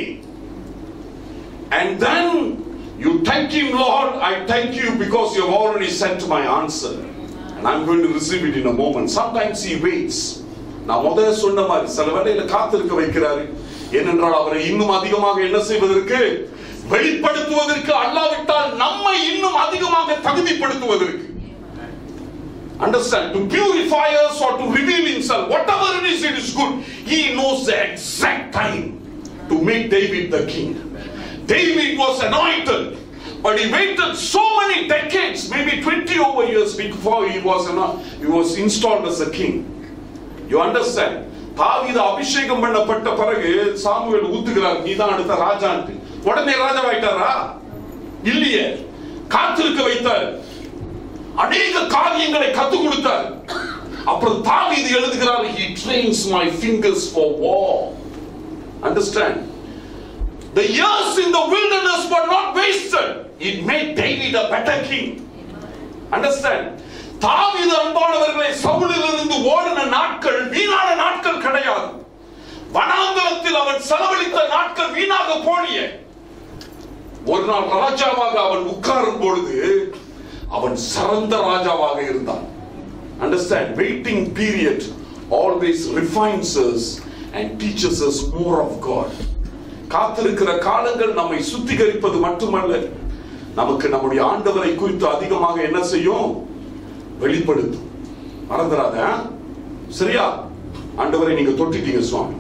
And then you thank him, Lord. I thank you because you have already sent my answer. And I'm going to receive it in a moment. Sometimes he waits. நான் முதல்ல சொன்ன மாதிரி சில வேளையில காத்திருக்க வைக்கிறாரு ஏனென்றால் அவரை இன்னும் அதிகமாக என்ன செய்வதற்கு வெளிப்படுத்துவதற்கு அல்லாவிட்டால் நம்மை இன்னும் அதிகமாக தகுதிப்படுத்துவதற்கு understand to purify us or to reveal himself whatever it is it is good he knows the exact time to make david the king david was anointed but he waited so many decades maybe 20 over years before he was ano- he was installed as a king you understand தாவீது அபிஷேகம் பண்ணப்பட்ட பிறகு Samuel ஊத்துகிறார் நீதான் அடுத்த ராஜான்ட்டு உடனே ராஜாவாயிட்டாரா இல்லையே காத்திருக்க வைத்தார் அநேக காரியங்களை கத்துக் கொடுத்தார் அப்புறம் தாவீது எழுதுகிறார் he trains my fingers for war understand the years in the wilderness were not wasted it made david a better king understand தாவீது அன்பானவர்களை சவுலிலிருந்து ஓடின நாட்கள் வீணான நாட்கள் கிடையாது வனாந்தரத்தில் அவன் செலவழித்த நாட்கள் வீணாக போனிய ஒரு நாள் ராஜாவாக அவன் உட்காரும் பொழுது அவன் சிறந்த ராஜாவாக இருந்தான் understand waiting period always refines us and teaches us more of God காத்திருக்கிற காலங்கள் நம்மை சுத்திகரிப்பது மட்டுமல்ல நமக்கு நம்முடைய ஆண்டவரை குறித்து அதிகமாக என்ன செய்யும் வெளிப்படுத்தும் மறந்துடாத ஆ? சரியா ஆண்டவரை நீங்க தொட்டிட்டீங்க சுவாமி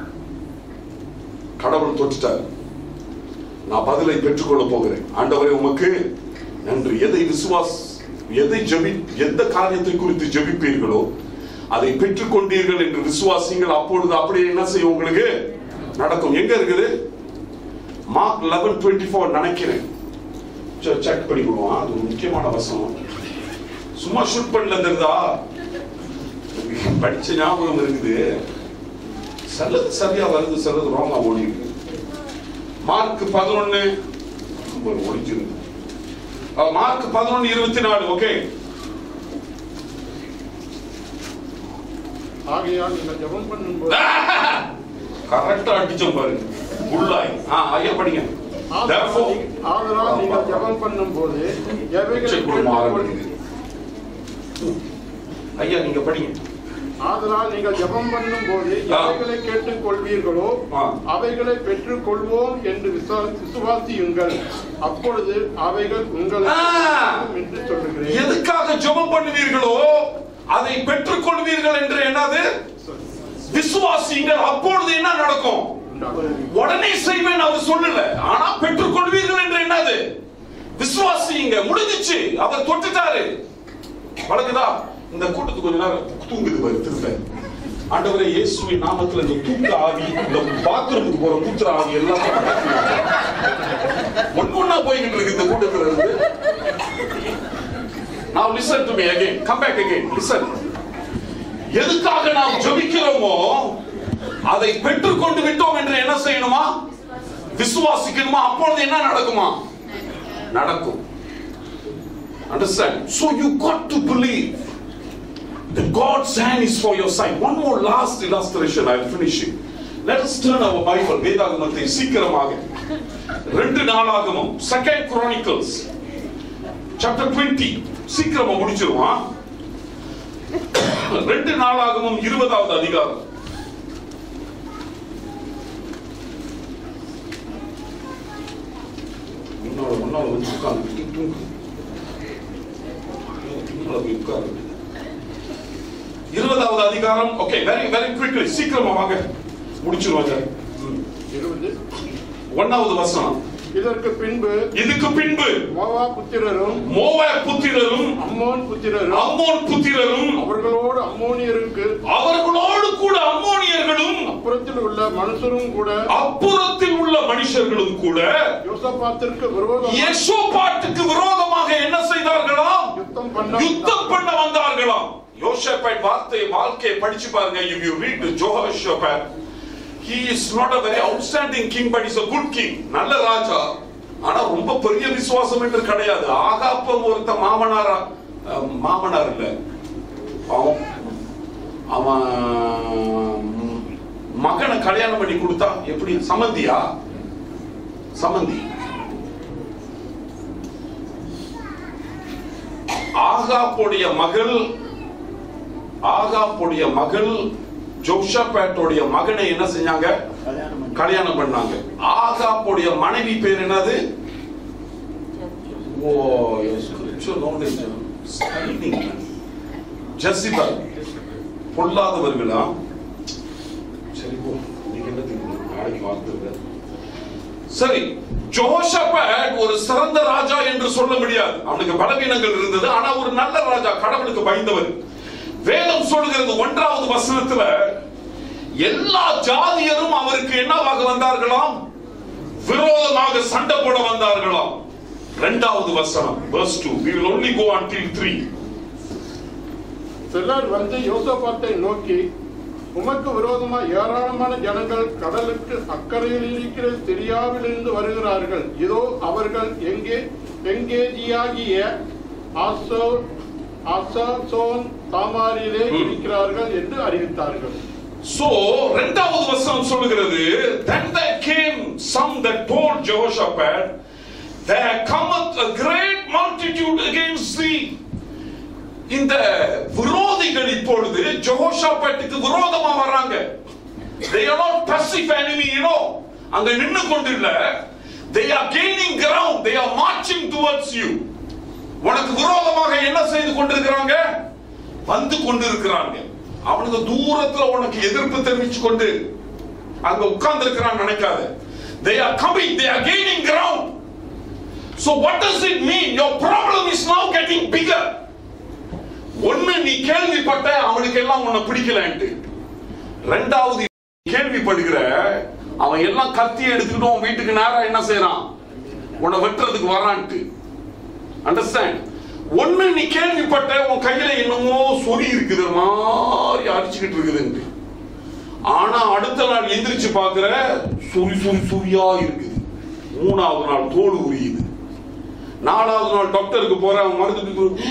கடவுள் தொட்டுட்டார் நான் பதிலை பெற்றுக்கொள்ள போகிறேன் ஆண்டவரே உமக்கு நன்றி எதை விசுவாஸ் எதை ஜெபி எந்த காரியத்தை குறித்து ஜெபிப்பீர்களோ அதை பெற்றுக்கொண்டீர்கள் என்று விசுவாசிங்கள் அப்பொழுது அப்படியே என்ன செய்யும் உங்களுக்கு நடக்கும் எங்க இருக்குது மார்க் லெவன் டுவெண்ட்டி ஃபோர் நினைக்கிறேன் செக் பண்ணி கொடுவான் அது ஒரு முக்கியமான வசனம் சும்மா ஷூட் பண்ணல தெரிதா படிச்ச ஞாபகம் இருக்குது சிலது சரியா வருது சிலது ராங்கா ஓடி இருக்கு மார்க் பதினொன்னு ஒழிச்சிருந்து மார்க் பதினொன்னு இருபத்தி நாலு ஓகே ஆகையால் நீங்கள் ஜெபம் பண்ணும்போது கரெக்டா அடிச்சோம் பாருங்க உள்ளாய் ஆ ஐயா படிங்க Therefore- ஆதலால் நீங்கள் ஜெபம் பண்ணும்போது எவைகளை செக் கொடுமா கேட்டுக்கொள்- ஆரம்பிக்குது ஐயா நீங்க படிங்க ஆதலால் நீங்கள் ஜெபம் பண்ணும்போது ஆ. எவைகளை கேட்டுக் கொள்வீர்களோ ஆ. அவைகளை பெற்றுக் கொள்வோம் என்று விசுவா- விசுவாசியுங்கள் அப்பொழுது அவைகள் உங்களுக்கு ஆ. கிடைக்கும் என்று சொல்லுகிறேன் எதுக்காக ஜெபம் பண்ணுவீர்களோ அதை பெற்றுக்கொள்வீர்கள் என்று என்னது விசுவாசிங்கள் அப்பொழுது என்ன நடக்கும் உடனே செய்வேன் அவர் சொல்லல ஆனா பெற்றுக்கொள்வீர்கள் என்று என்னது விசுவாசிங்க முடிஞ்சிச்சு அவர் தொட்டுட்டாரு வழங்குதா இந்த கூட்டத்துக்கு கொஞ்ச நேரம் தூங்குது பாரு திரும்ப ஆண்டவரே இயேசுவின் நாமத்துல இந்த தூக்க ஆவி இந்த பாத்ரூமுக்கு போற தூக்குற ஆவி எல்லாத்தையும் ஒன்னு ஒன்னா போய்கிட்டு இருக்கு இந்த கூட்டத்துல இருந்து Now listen to me again. Come back again. Listen. எதுக்காக நாம் ஜெபிக்கிறோமோ அதை பெற்றுக்கொண்டு விட்டோம் என்று என்ன செய்யணுமா விசுவாசிக்கணுமா அப்பொழுது என்ன நடக்குமா நடக்கும் understand so you got to believe The God's hand is for your side. One more last illustration, I'll finish it. Let us turn our Bible, வேதாகமத்தை சீக்கிரமாக ரெண்டு நாளாகமும் செகண்ட் குரானிக்கல்ஸ் சாப்டர் 20 சீக்கிரமா முடிச்சிருவான் ரெண்டு நாளாகமும் இருபதாவது அதிகாரம் முன்னால முன்னால வந்து உட்கார்ந்து தூங்கு முன்னால போய் உட்காரு இருபதாவது அதிகாரம் ஓகே வெரி வெரி குவிக்லி சீக்கிரமா வாங்க முடிச்சிருவாங்க இருபது ஒன்னாவது வசனம் இதற்கு பின்பு இதுக்கு பின்பு மோவா புத்திரரும் மோவ புத்திரரும் அம்மோன் புத்திரரும் அம்மோன் புத்திரரும் அவர்களோடு அம்மோனியருக்கு அவர்களோடு கூட அம்மோனியர்களும் அப்புறத்தில் உள்ள மனுஷரும் கூட அப்புறத்தில் உள்ள மனுஷர்களும் கூட யோசபாத்திற்கு விரோதமாக யெஷோபாட்டுக்கு விரோதமாக என்ன செய்தார்களாம் யுத்தம் பண்ண யுத்தம் பண்ண வந்தார்களாம் யோசேப்பேட் வார்த்தை வாழ்க்கையை படிச்சு பாருங்க if you read the Jehoshaphat he is not a very outstanding king but he's a good king நல்ல ராஜா ஆனா ரொம்ப பெரிய விசுவாசம் என்று கிடையாது ஆகாப்பம் ஒருத்த மாமனாரா அஹ், மாமனார் இல்ல அவன் அவன் மகனை கல்யாணம் பண்ணி கொடுத்தா எப்படி சமந்தியா சமந்தி ஆகாப்புடைய மகள் ஆகாப்புடைய மகள் ஜோஷாபேட்டோடைய மகனை என்ன செஞ்சாங்க கல்யாணம் பண்ணி கல்யாணம் பண்ணாங்க ஆகாப்புடைய மனைவி பேர் என்னது ஓ ஸ்பிரிச்சுவல் நாலேஜ் ஸ்டைலிங் ஜெசிபல் பொல்லாதவர்களா சரி போ நீங்க என்ன தெரியும் நாளைக்கு வார்த்தை சரி ஜோஷபட் ஒரு சிறந்த ராஜா என்று சொல்ல முடியாது அவனுக்கு பலவீனங்கள் இருந்தது ஆனா ஒரு நல்ல ராஜா கடவுளுக்கு பயந்தவர் வேதம் சொல்கிறது ஒன்றாவது வசனத்துல எல்லா ஜாதியரும் அவருக்கு என்னவாக வந்தார்களாம் விரோதமாக சண்டை போட வந்தார்களாம் இரண்டாவது வசனம் verse 2 we will only go until 3 சிலர் வந்து யோசபாத்தை நோக்கி உமக்கு விரோதமாக ஏராளமான ஜனங்கள் கடலுக்கு அக்கறையில் இருக்கிற சிரியாவிலிருந்து வருகிறார்கள் இதோ அவர்கள் எங்கே எங்கேஜியாகிய ஆசோ ஆசாசோன் தாமாரிலே ம். இருக்கிறார்கள் என்று அறிவித்தார்கள் So, இரண்டாவது வசனம் சொல்லுகிறது then there came some that told Jehoshaphat there cometh a great multitude against thee இந்த விரோதிகள் இப்பொழுது ஜெகோஷாபாட்டுக்கு விரோதமா வராங்க they are not passive enemy you know அங்க நின்னு கொண்டு இல்ல they are gaining ground they are marching towards you உனக்கு விரோதமாக என்ன செய்து கொண்டிருக்கிறாங்க வந்து கொண்டிருக்கிறாங்க அவனுக்கு தூரத்துல உனக்கு எதிர்ப்பு தெரிவிச்சு கொண்டு அங்க உட்கார்ந்து இருக்கிறான் நினைக்காத they are coming they are gaining ground so what does it mean your problem is now getting bigger ஒண்ணு நீ கேள்விப்பட்ட அவனுக்கு எல்லாம் உன்னை பிடிக்கலன்ட்டு ரெண்டாவது கேள்விப்படுகிற அவன் எல்லாம் கத்தி எடுத்துக்கிட்டு உன் வீட்டுக்கு நேரா என்ன செய்யறான் உன்னை வெட்டுறதுக்கு வரான்ட்டு அண்டர்ஸ்டாண்ட் ஒண்ணு நீ கேள்விப்பட்ட உன் கையில என்னமோ சொறி இருக்குது ஒரு மாதிரி அடிச்சுக்கிட்டு இருக்குதுன்ட்டு ஆனா அடுத்த நாள் எந்திரிச்சு பாக்குற சுரி சுரி சுரியா இருக்குது மூணாவது நாள் தோல் உரியுது நாலாவது நாள் டாக்டருக்கு போற அவன் மருந்து கொடுத்து,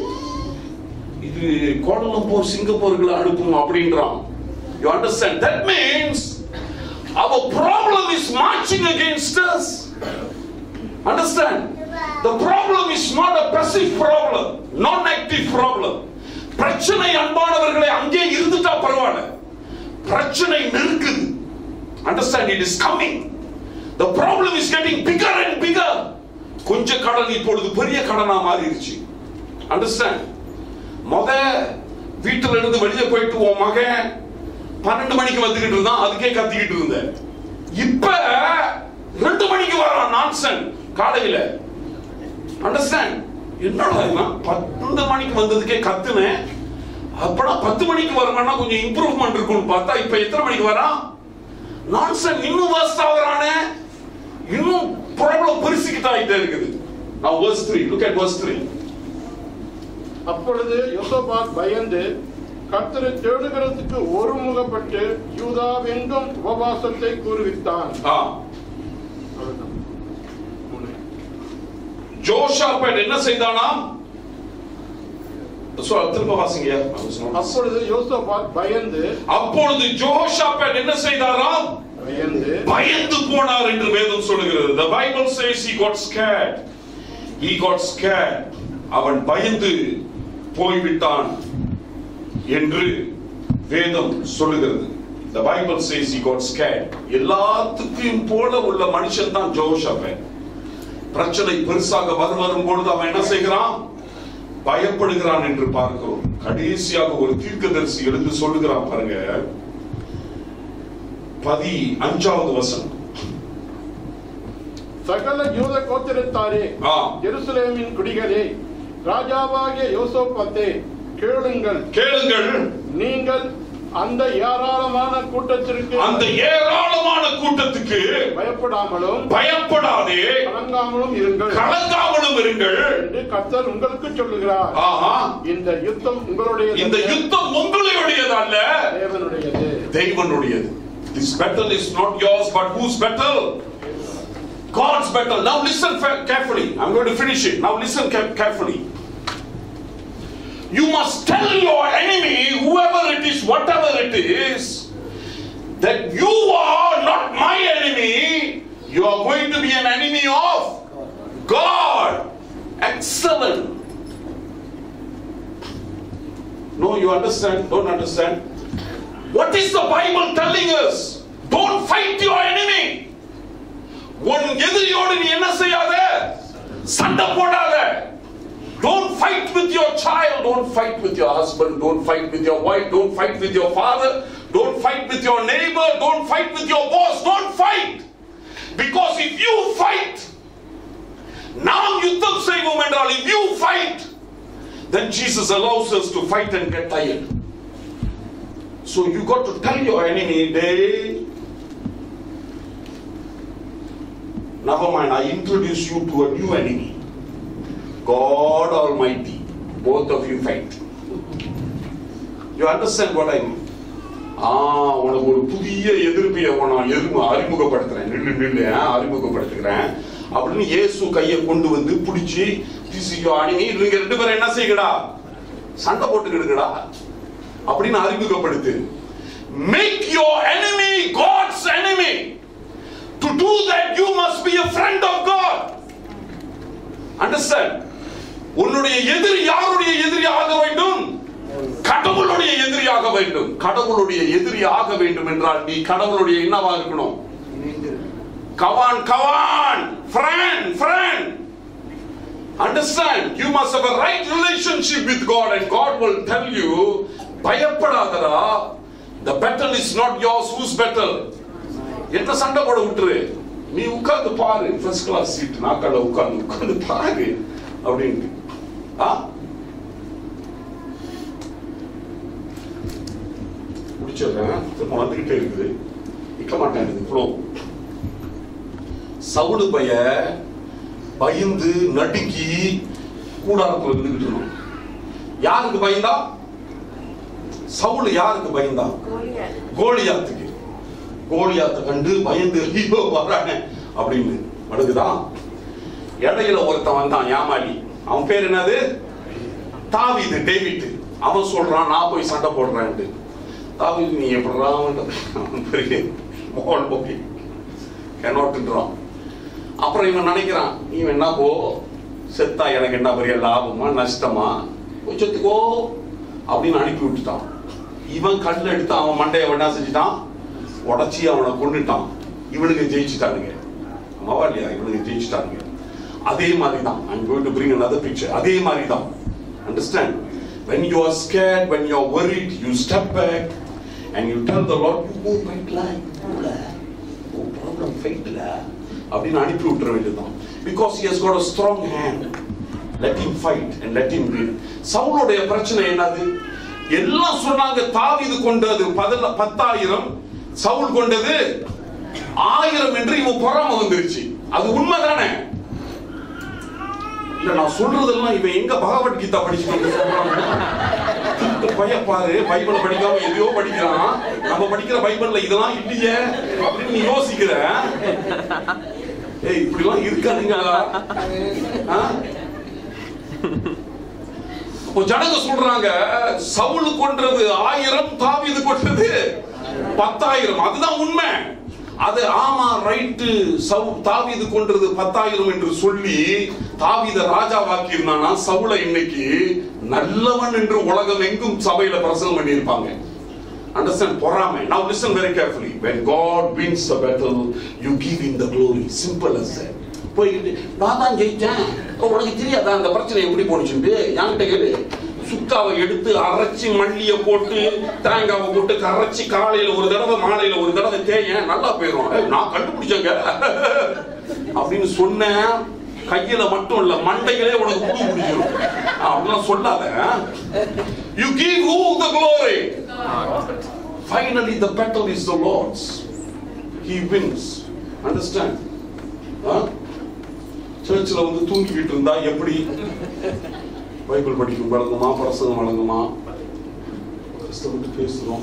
இது கோலம்பூர் சிங்கப்பூர்களை அனுப்பும் அப்படின்றான் you understand that means our problem is marching against us understand the problem is not a passive problem non active problem பிரச்சனை அன்பானவர்களை அங்கே இருந்துட்டா பரவாயில்ல பிரச்சனை நெருக்குது understand it is coming the problem is getting bigger and bigger கொஞ்ச கடன் இப்பொழுது பெரிய கடனா மாறிடுச்சு அண்டர்ஸ்டாண்ட் முத வீட்டுல இருந்து வெளியே போயிட்டு உன் மகன் பன்னெண்டு மணிக்கு வந்துகிட்டு இருந்தான் அதுக்கே கத்திக்கிட்டு இருந்த இப்ப ரெண்டு மணிக்கு வரான் நான்சன் காலையில அண்டர்ஸ்டாண்ட் என்னடா இவன் பன்னெண்டு மணிக்கு வந்ததுக்கே கத்துனேன் அப்பனா பத்து மணிக்கு வரணும்னா கொஞ்சம் இம்ப்ரூவ்மெண்ட் இருக்கும்னு பார்த்தா இப்ப எத்தனை மணிக்கு வரான் நான்சன் இன்னும் worst ஆகுறானே இன்னும் ப்ராப்ளம் பெருசிக்கிட்டு ஆயிட்டே இருக்குது now verse 3 look at verse 3 அப்பொழுது யோசபாத் பயந்து கர்த்தரை தேடுகிறதுக்கு ஒருமுகப்பட்டு யூதாவெங்கும் உபவாசத்தை கூறுவித்தான் ஆ அவ்வளவுதான். மூணு. ஜோஷாபேட் என்ன செய்தானாம் So, திரும்ப வாசிங்க I was not- அப்பொழுது யோசபாத் பயந்து அப்பொழுது ஜோஷாப்பேட் என்ன செய்தாராம் பயந்து பயந்து போனார் என்று வேதம் சொல்லுகிறது the bible says he got scared he got scared அவன் பயந்து போய்விட்டான் என்று வேதம் சொல்லுகிறது the bible says he got scared எல்லாத்துக்கும் போல உள்ள மனுஷன் தான் ஜோஷாப்பேட் பிரச்சனை பெருசாக வரும் வரும் பொழுது அவன் என்ன செய்கிறான் பயப்படுகிறான் என்று பார்க்கிறோம் கடைசியாக ஒரு தீர்க்கதரிசி எழுந்து சொல்லுகிறான் பாருங்க பதி அஞ்சாவது வசனம் சகல யூத கோத்திரத்தாரே ஆ எருசலேமின் குடிகளே ராஜாவாகிய யோசோபாத்தே கேளுங்கள் கேளுங்கள் நீங்கள் அந்த ஏராளமான கூட்டத்திற்கு அந்த ஏராளமான கூட்டத்துக்கு பயப்படாமலும் பயப்படாதே கலங்காமலும் இருங்கள் கலங்காமலும் இருங்கள் என்று கர்த்தர் உங்களுக்கு சொல்லுகிறார் ஆஹா இந்த யுத்தம் உங்களுடைய இந்த யுத்தம் உங்களுடையது அல்ல தேவனுடையது தேவனுடையது this battle is not yours but whose battle God's battle now listen fa- carefully I'm going to finish it now listen ca- carefully you must tell your enemy whoever it is whatever it is that you are not my enemy you are going to be an enemy of God excellent no you understand don't understand what is the Bible telling us? Don't fight your enemy. உன் எதிரியோடு நீ என்ன செய்யாத சண்டை போடாத Don't fight with your child. Don't fight with your husband. Don't fight with your wife. Don't fight with your father. Don't fight with your neighbor. Don't fight with your boss. Don't fight. Because if you fight, நாம் யுத்தம் செய்வோம் என்றால் if you fight, then Jesus allows us to fight and get tired. So you got to tell your enemy, they. Never mind, I introduce you to a new enemy. God Almighty. Both of you fight. You understand what I mean? ஆ உனக்கு ஒரு புதிய எதிர்ப்பியை நான் எதிர்ப்பு அறிமுகப்படுத்துறேன் நில்லு நில்லு ஆ, அறிமுகப்படுத்துகிறேன் அப்படின்னு இயேசு கையை கொண்டு வந்து பிடிச்சி திசியோ அணிமி நீங்க ரெண்டு பேரும் என்ன செய்யுங்கடா சண்டை போட்டுக்கிடுங்கடா அப்படின்னு அறிமுகப்படுத்து make your enemy God's enemy to do that you must be a friend of God understand உன்னுடைய எதிரி யாருடைய எதிரி ஆக வேண்டும் கடவுளுடைய எதிரியாக வேண்டும் கடவுளுடைய எதிரி ஆக வேண்டும் என்றால் நீ கடவுளுடைய என்னவா இருக்கணும் Gawan Gawan friend friend Understand, you must have a right relationship with God, and God will tell you, பயப்படாதடா the battle is not yours, whose battle? என்ன சண்டை போட விட்டுரு நீ உட்கார்ந்து பாரு ஃபர்ஸ்ட் கிளாஸ் சீட் நாக்கால உட்கார்ந்து உட்கார்ந்து பாரு அப்படின்ட்டு ஆ முடிச்சிடுறேன் திரும்ப வந்துகிட்டே இருக்குது நிக்க மாட்டேங்குது ஃப்ளோ சவுடு பைய பயந்து நடுங்கி கூடாரத்துல இருந்துகிட்டு இருந்தான் யாருக்கு பயந்தா சவுல் யாருக்கு பயந்தா கோலியாத்துக்கு கோலியாத்தை கண்டு பயந்து ஐயோ வர்றானே அப்படின்னு மடுக்குதான் இடையில ஒருத்தன் வந்தான் ஏமாளி அவன் பேர் என்னது தாவீது டேவிட் அவன் சொல்றான் நான் போய் சண்டை போடுறேன்ட்டு தாவீது நீ எப்படிடா அவன் பெரிய மோல் போய் கெனோட்டுன்றான் அப்புறம் இவன் நினைக்கிறான் இவன் என்ன போ செத்தா எனக்கு என்ன பெரிய லாபமா நஷ்டமா போய் செத்துக்கோ அப்படின்னு அனுப்பி விட்டுட்டான் இவன் கல்ல எடுத்து அவன் மண்டையை என்ன செஞ்சுட்டான் உடச்சி அவனை கொண்டுட்டான் இவனுக்கு ஜெயிச்சுட்டானுங்க அம்மாவா இல்லையா இவனுக்கு ஜெயிச்சுட்டானுங்க அதே மாதிரி தான் I'm going to bring another picture அதே மாதிரி தான் understand when you are scared when you are worried you step back and you tell the Lord you go fight line no problem fight அப்படின்னு அனுப்பி விட்டுற வேண்டியதுதான் because he has got a strong hand let him fight and let him win சவுளுடைய பிரச்சனை என்னது எல்லாம் சொன்னாங்க தாவீது கொண்டது பதில பத்தாயிரம் சவுல் கொண்டது ஆயிரம் என்று இவன் பொறாம வந்துருச்சு அது உண்மைதானே இல்ல நான் சொல்றதெல்லாம் இவன் எங்க பகவத்கீதா படிச்சுட்டு சொல்றான் பையன் பாரு பைபிளை படிக்காம எதையோ படிக்கிறான் நம்ம படிக்கிற பைபிள்ல இதெல்லாம் இல்லையே அப்படின்னு நீ யோசிக்கிற ஏய் இப்படி எல்லாம் இருக்காதுங்க அப்போ இப்போ ஜனங்க சொல்றாங்க சவுல் கொன்றது ஆயிரம் தாவீது கொன்றது பத்தாயிரம் அதுதான் உண்மை அது ஆமா ரைட்டு சவு தாவீது கொன்றது பத்தாயிரம் என்று சொல்லி தாவீத ராஜாவாக்கி இருந்தானா சவுல இன்னைக்கு நல்லவன் என்று உலகம் எங்கும் சபையில பிரசங்கம் பண்ணியிருப்பாங்க Understand? பொறாமை. Now listen very carefully. When God wins the battle, you give him the glory. Simple as that. போய்கிட்டு நான் தான் ஜெயிச்சேன் உனக்கு தெரியாதா அந்த பிரச்சனை எப்படி போனுச்சுட்டு என்கிட்ட கேளு சுக்காவை எடுத்து அரைச்சி மல்லிய போட்டு தேங்காவை போட்டு கரைச்சி காலையில ஒரு தடவை மாலையில ஒரு தடவை தேயேன் நல்லா போயிடும் ஏய், நான் கண்டுபிடிச்சேங்க அப்படின்னு சொன்னேன் கையில மட்டும் இல்ல மண்டையிலே உனக்கு புழு பிடிச்சிடும் அப்படிலாம் சொல்லாத you give who the glory finally the battle is the lord's he wins understand சர்ச்சில் வந்து தூங்கிக்கிட்டு இருந்தா எப்படி பைபிள் படிக்கும் வழங்குமா பிரசங்கம் வழங்குமா கஷ்டப்பட்டு பேசுறோம்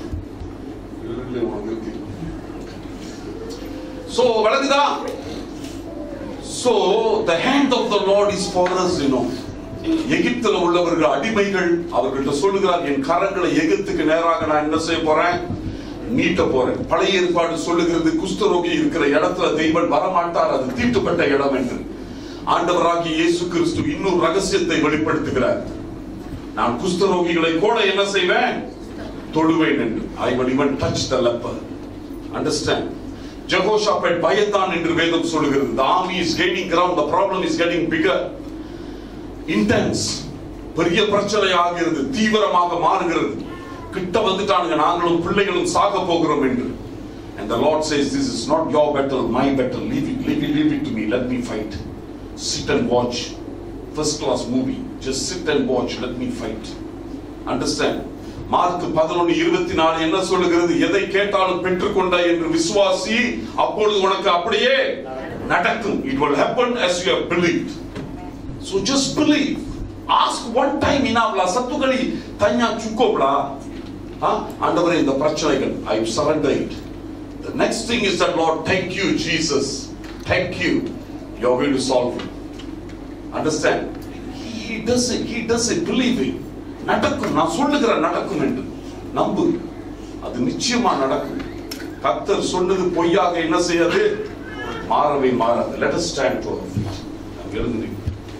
சோ வழங்குதா so the hand of the lord is for us you know எகிப்துல உள்ளவர்கள் அடிமைகள் அவர்கள்ட்ட சொல்லுகிறார் என் கரங்களை எகிப்துக்கு நேராக நான் என்ன செய்ய போறேன் நீட்ட போறேன் பழைய ஏற்பாடு சொல்லுகிறது குஷ்டரோகி இருக்கிற இடத்துல தெய்வன் வரமாட்டார் அது தீட்டுப்பட்ட இடம் என்று ஆண்டவராகிய இயேசு கிறிஸ்து இன்னொரு ரகசியத்தை வெளிப்படுத்துகிறார் நான் குஷ்டரோகிகளை கூட என்ன செய்வேன் தொடுவேன் என்று ஐ will even touch the leper understand ஜெகோஷாபேட் பயந்தான் என்று வேதம் சொல்லுகிறது the army is gaining ground the problem is getting bigger intense பெரிய பிரச்சனை ஆகிறது தீவிரமாக மாறுகிறது கிட்ட வந்துட்டானுங்க நாங்களும் பிள்ளைகளும் சாக போகிறோம் என்று and the lord says this is not your battle my battle leave it leave it leave it to me let me fight sit and watch first class movie just sit and watch let me fight understand Mark பதினொன்று இருபத்தி நாலு என்ன சொல்லுகிறது எதை கேட்டாலும் பெற்றுக்கொண்ட என்று விசுவாசி அப்பொழுது உனக்கு அப்படியே நடக்கும் it will happen as you have believed so just believe ask one time இனாவ்லா சத்துக்களி தஞ்சா சுக்கோப்லா ஆண்டவரே இந்த பிரச்சனைகள் ஐ surrender it the next thing is that lord thank you jesus thank you you are going to solve it understand he does it he does it believing நடக்கும் நான் சொல்லுகிறேன் நடக்கும் என்று நம்பு அது நிச்சயமா நடக்கும் கர்த்தர் சொன்னது பொய்யாக என்ன செய்யாது மாறவே மாறாது let us stand to our feet நாம் எழுந்து நிற்போம்.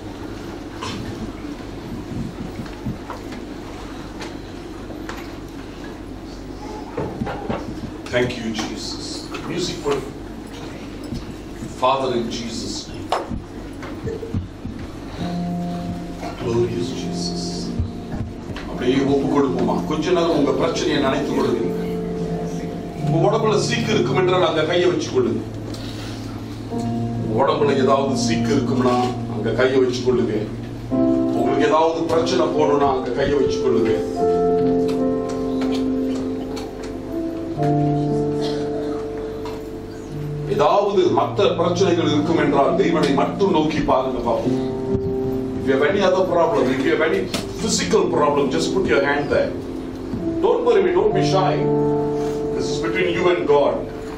Thank you, Jesus. Music for Father in Jesus' name. Glorious Jesus. அப்படியே ஒப்பு கொடுப்போமா கொஞ்ச நேரம் உங்க பிரச்சனையை நினைத்து கொள்ளுங்க உங்க உடம்புல சீக்கு இருக்கும் என்றால் அங்க கையை வச்சு கொள்ளுங்க உங்க உடம்புல ஏதாவது சீக்கு இருக்கும்னா அங்க கையை வச்சு கொள்ளுங்க உங்களுக்கு ஏதாவது பிரச்சனை போகணும்னா அங்க கையை வச்சு கொள்ளுங்க ஏதாவது மற்ற பிரச்சனைகள் இருக்கும் என்றால் தெய்வனை மட்டும் நோக்கி பாருங்க பாப்போம் If you have any other problem, if you have any physical problem, just put your hand there. Don't worry, don't be shy. This is between you and God.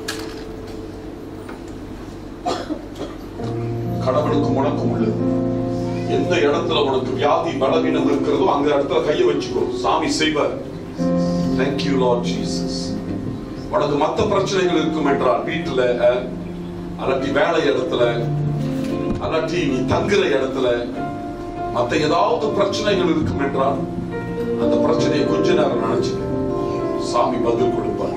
கடவுளுக்கும் உனக்கும் உள்ளது எந்த இடத்துல உனக்கு வியாதி பலவீனம் இருக்கிறதோ அந்த இடத்துல கையை வச்சுக்கோ சாமி செய்வார் Thank you Lord Jesus உனக்கு மத்த பிரச்சனைகள் இருக்கும் என்றால் வீட்டுல அஹ், அல்லாட்டி வேலை இடத்துல அல்லாட்டி நீ தங்குற இடத்துல மத்த ஏதாவது பிரச்சனைகள் இருக்கும் என்றால் அந்த பிரச்சனையை கொஞ்ச நேரம் நினைச்சுக்க சாமி பதில் கொடுப்பார்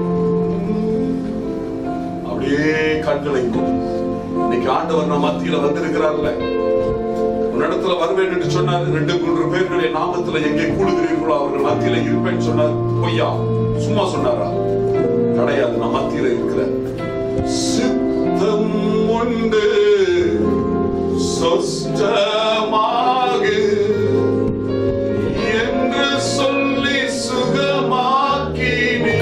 அப்படியே கண்களை மூடு. இன்னைக்கு ஆண்டவர் நம்ம மத்தியில வந்திருக்கிறார்ல உன்னிடத்துல வருவேன் என்று சொன்னார் ரெண்டு மூன்று பேர்களுடைய நாமத்துல எங்கே கூடுகிறீர்களோ அவர்கள் மத்தியில இருப்பேன்னு சொன்னார் பொய்யா சும்மா சொன்னாரா கிடையாது நம்ம மத்தியில இருக்கிற சித்தம் உண்டு சொஸ்டமாகு என்று சொல்லி சுகமாக்கினே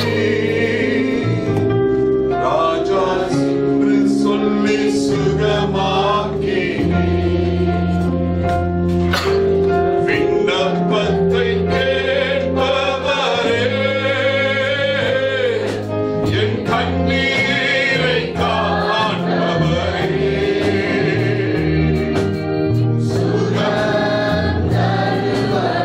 ராஜா என்று சொல்லி சுகமாக்கினே விண்ணப்பத்தை கேட்பவரே என் கண்ணீரை காண்பவரே சுகம்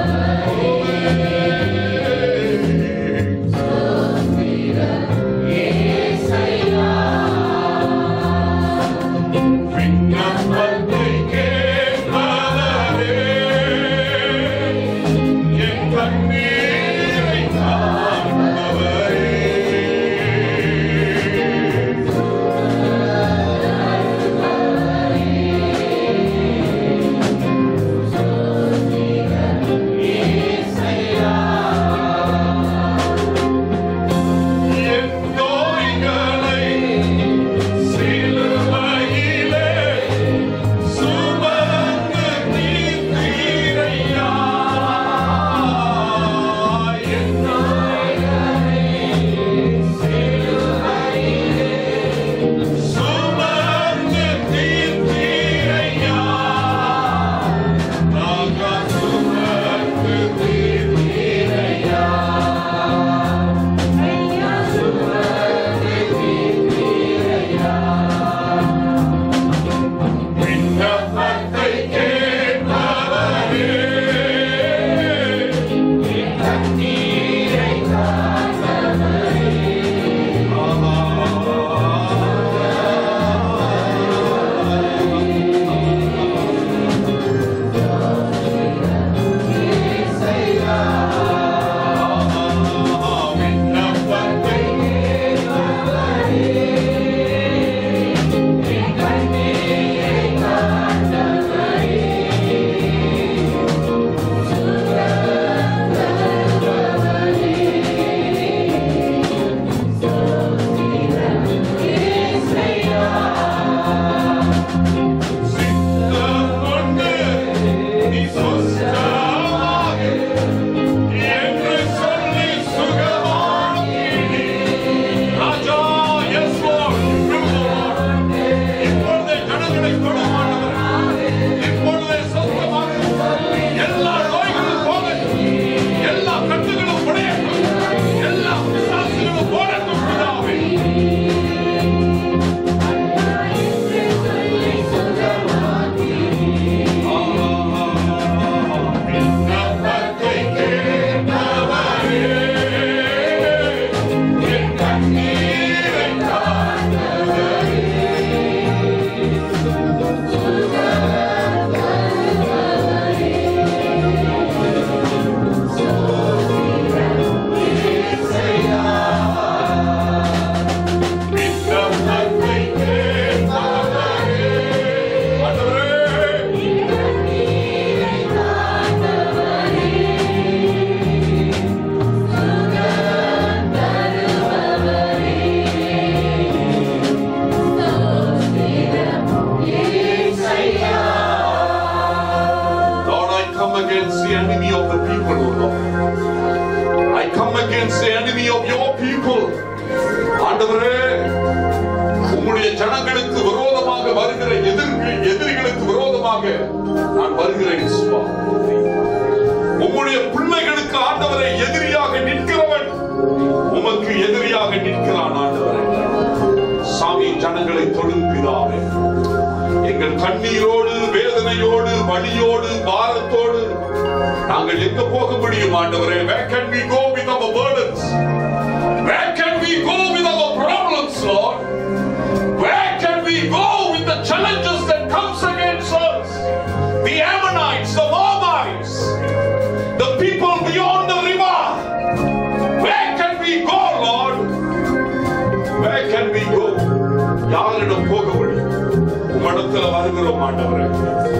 ஆண்டவரே உம்முடைய ஜனங்களுக்கு விரோதமாக வருகிற எதிர்கள் எதிரிகளுக்கு விரோதமாக நான் வருகிறேன் சுவா உம்முடைய பிள்ளைகளுக்கு ஆண்டவரை எதிரியாக நிற்கிறவன் உமக்கு எதிரியாக நிற்கிறான் ஆண்டவரே சாமி ஜனங்களை தொடும் பிதாவே எங்கள் கண்ணீரோடு வேதனையோடு வலியோடு பாரத்தோடு நாங்கள் எங்க போக முடியும் ஆண்டவரே where can we go with our burdens where can we go with our problems lord where can we go with the challenges that comes against us the ammonites the moabites the people beyond the river where can we go lord where can we go யாரிடம் போக முடியும் உம்மிடத்துல வருகிறோம் ஆண்டவரே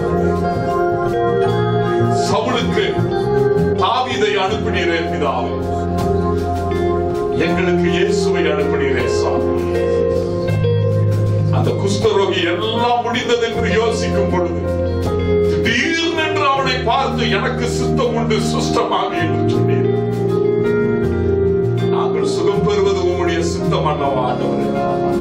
சவுலுக்கு தாவீதை அனுப்பினீரே பிதாவே எங்களுக்கு இயேசுவை அனுப்பினீரே சாமி அந்த குஷ்டரோகி எல்லாம் முடிந்தது என்று யோசிக்கும் பொழுது திடீர்னென்று அவனை பார்த்து எனக்கு சித்தம் உண்டு சுஷ்டமாக என்று சொன்னீர் நாங்கள் சுகம் பெறுவது உம்முடைய சித்தம் அல்லவா ஆண்டவரே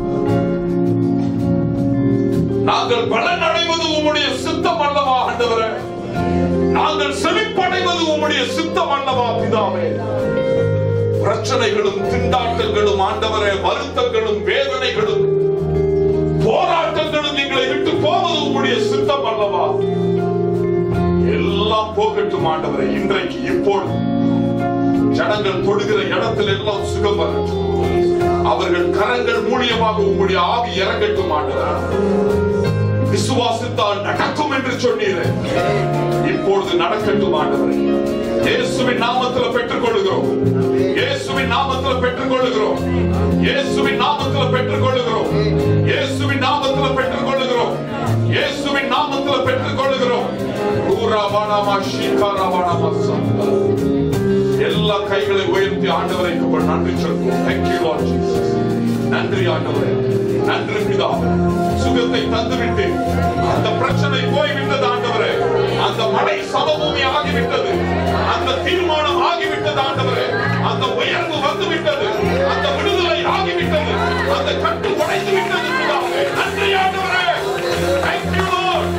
நாங்கள் பலன் அடைவது உம்முடைய சித்தம் அல்லவா ஆண்டவரே நாங்கள் செழிப்படைவது உம்முடைய சித்தம் அல்லவா பிதாவே பிரச்சனைகளும் திண்டாட்டங்களும் ஆண்டவரே வருத்தங்களும் வேதனைகளும் போராட்டங்களும் எங்களை விட்டு போவது உம்முடைய சித்தம் அல்லவா எல்லாம் போகட்டும் ஆண்டவரே இன்றைக்கு இப்பொழுது ஜனங்கள் தொடுகிற இடத்தில் எல்லாம் சுகம் வரட்டும் அவர்கள் கரங்கள் மூலியமாக உம்முடைய ஆவி இறங்கட்டும் ஆண்டவரே விசுவாசித்தால் நடக்கும் என்று சொன்னீரே இப்பொழுது நடக்கட்டும் ஆண்டவரே இயேசுவின் நாமத்தில் பெற்றுக் கொள்கிறோம் இயேசுவின் நாமத்தில் பெற்றுக் கொள்கிறோம் இயேசுவின் நாமத்தில் பெற்றுக் கொள்கிறோம் இயேசுவின் நாமத்தில் பெற்றுக் கொள்கிறோம் இயேசுவின் நாமத்தில் பெற்றுக் கொள்கிறோம் ஊராவானாமா ஷீகாராவானாமா சந்தா. எல்லா கைகளை உயர்த்தி ஆண்டவரை கும்பிட நன்றி சொல்கிறோம் Thank you, Lord Jesus. நன்றி ஆண்டவரே நன்றி பிதாவே சுகத்தை தந்துவிட்டு அந்த பிரச்சனை போய்விட்டது ஆண்டவரே அந்த மழை சமபூமி ஆகிவிட்டது அந்த தீர்மானம் ஆகிவிட்டது ஆண்டவரே அந்த உயர்வு வந்து விட்டது அந்த விடுதலை ஆகிவிட்டது அந்த கட்டு உடைந்து விட்டது பிதாவே நன்றி ஆண்டவரே Thank you, Lord.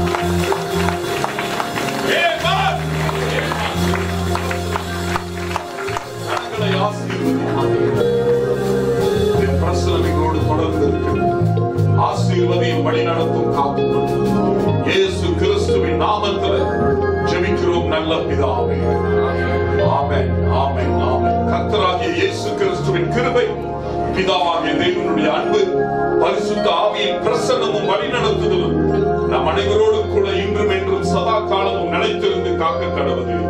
Amen. ஜனங்களை ஆசீர்வதி. என் பிரசனம் எங்களோடு தொடர்ந்து இருக்கிறது. ஆசீர்வதியும் வழி நடத்தும் காக்கும் இயேசு கிறிஸ்துவின் நாமத்தில் ஜெபிக்கிறோம் நல்ல பிதாவே ஆமென் ஆமென் ஆமென் கர்த்தராகிய இயேசு கிறிஸ்துவின் கிருபை பிதாவாகிய தேவனுடைய அன்பு பரிசுத்த ஆவியின் பிரசன்னமும் வழி நடத்துதலும் நம் அனைவரோடும் கூட இன்றும் என்றும் சதா காலமும் நிலைத்திருந்து காக்க கடவுது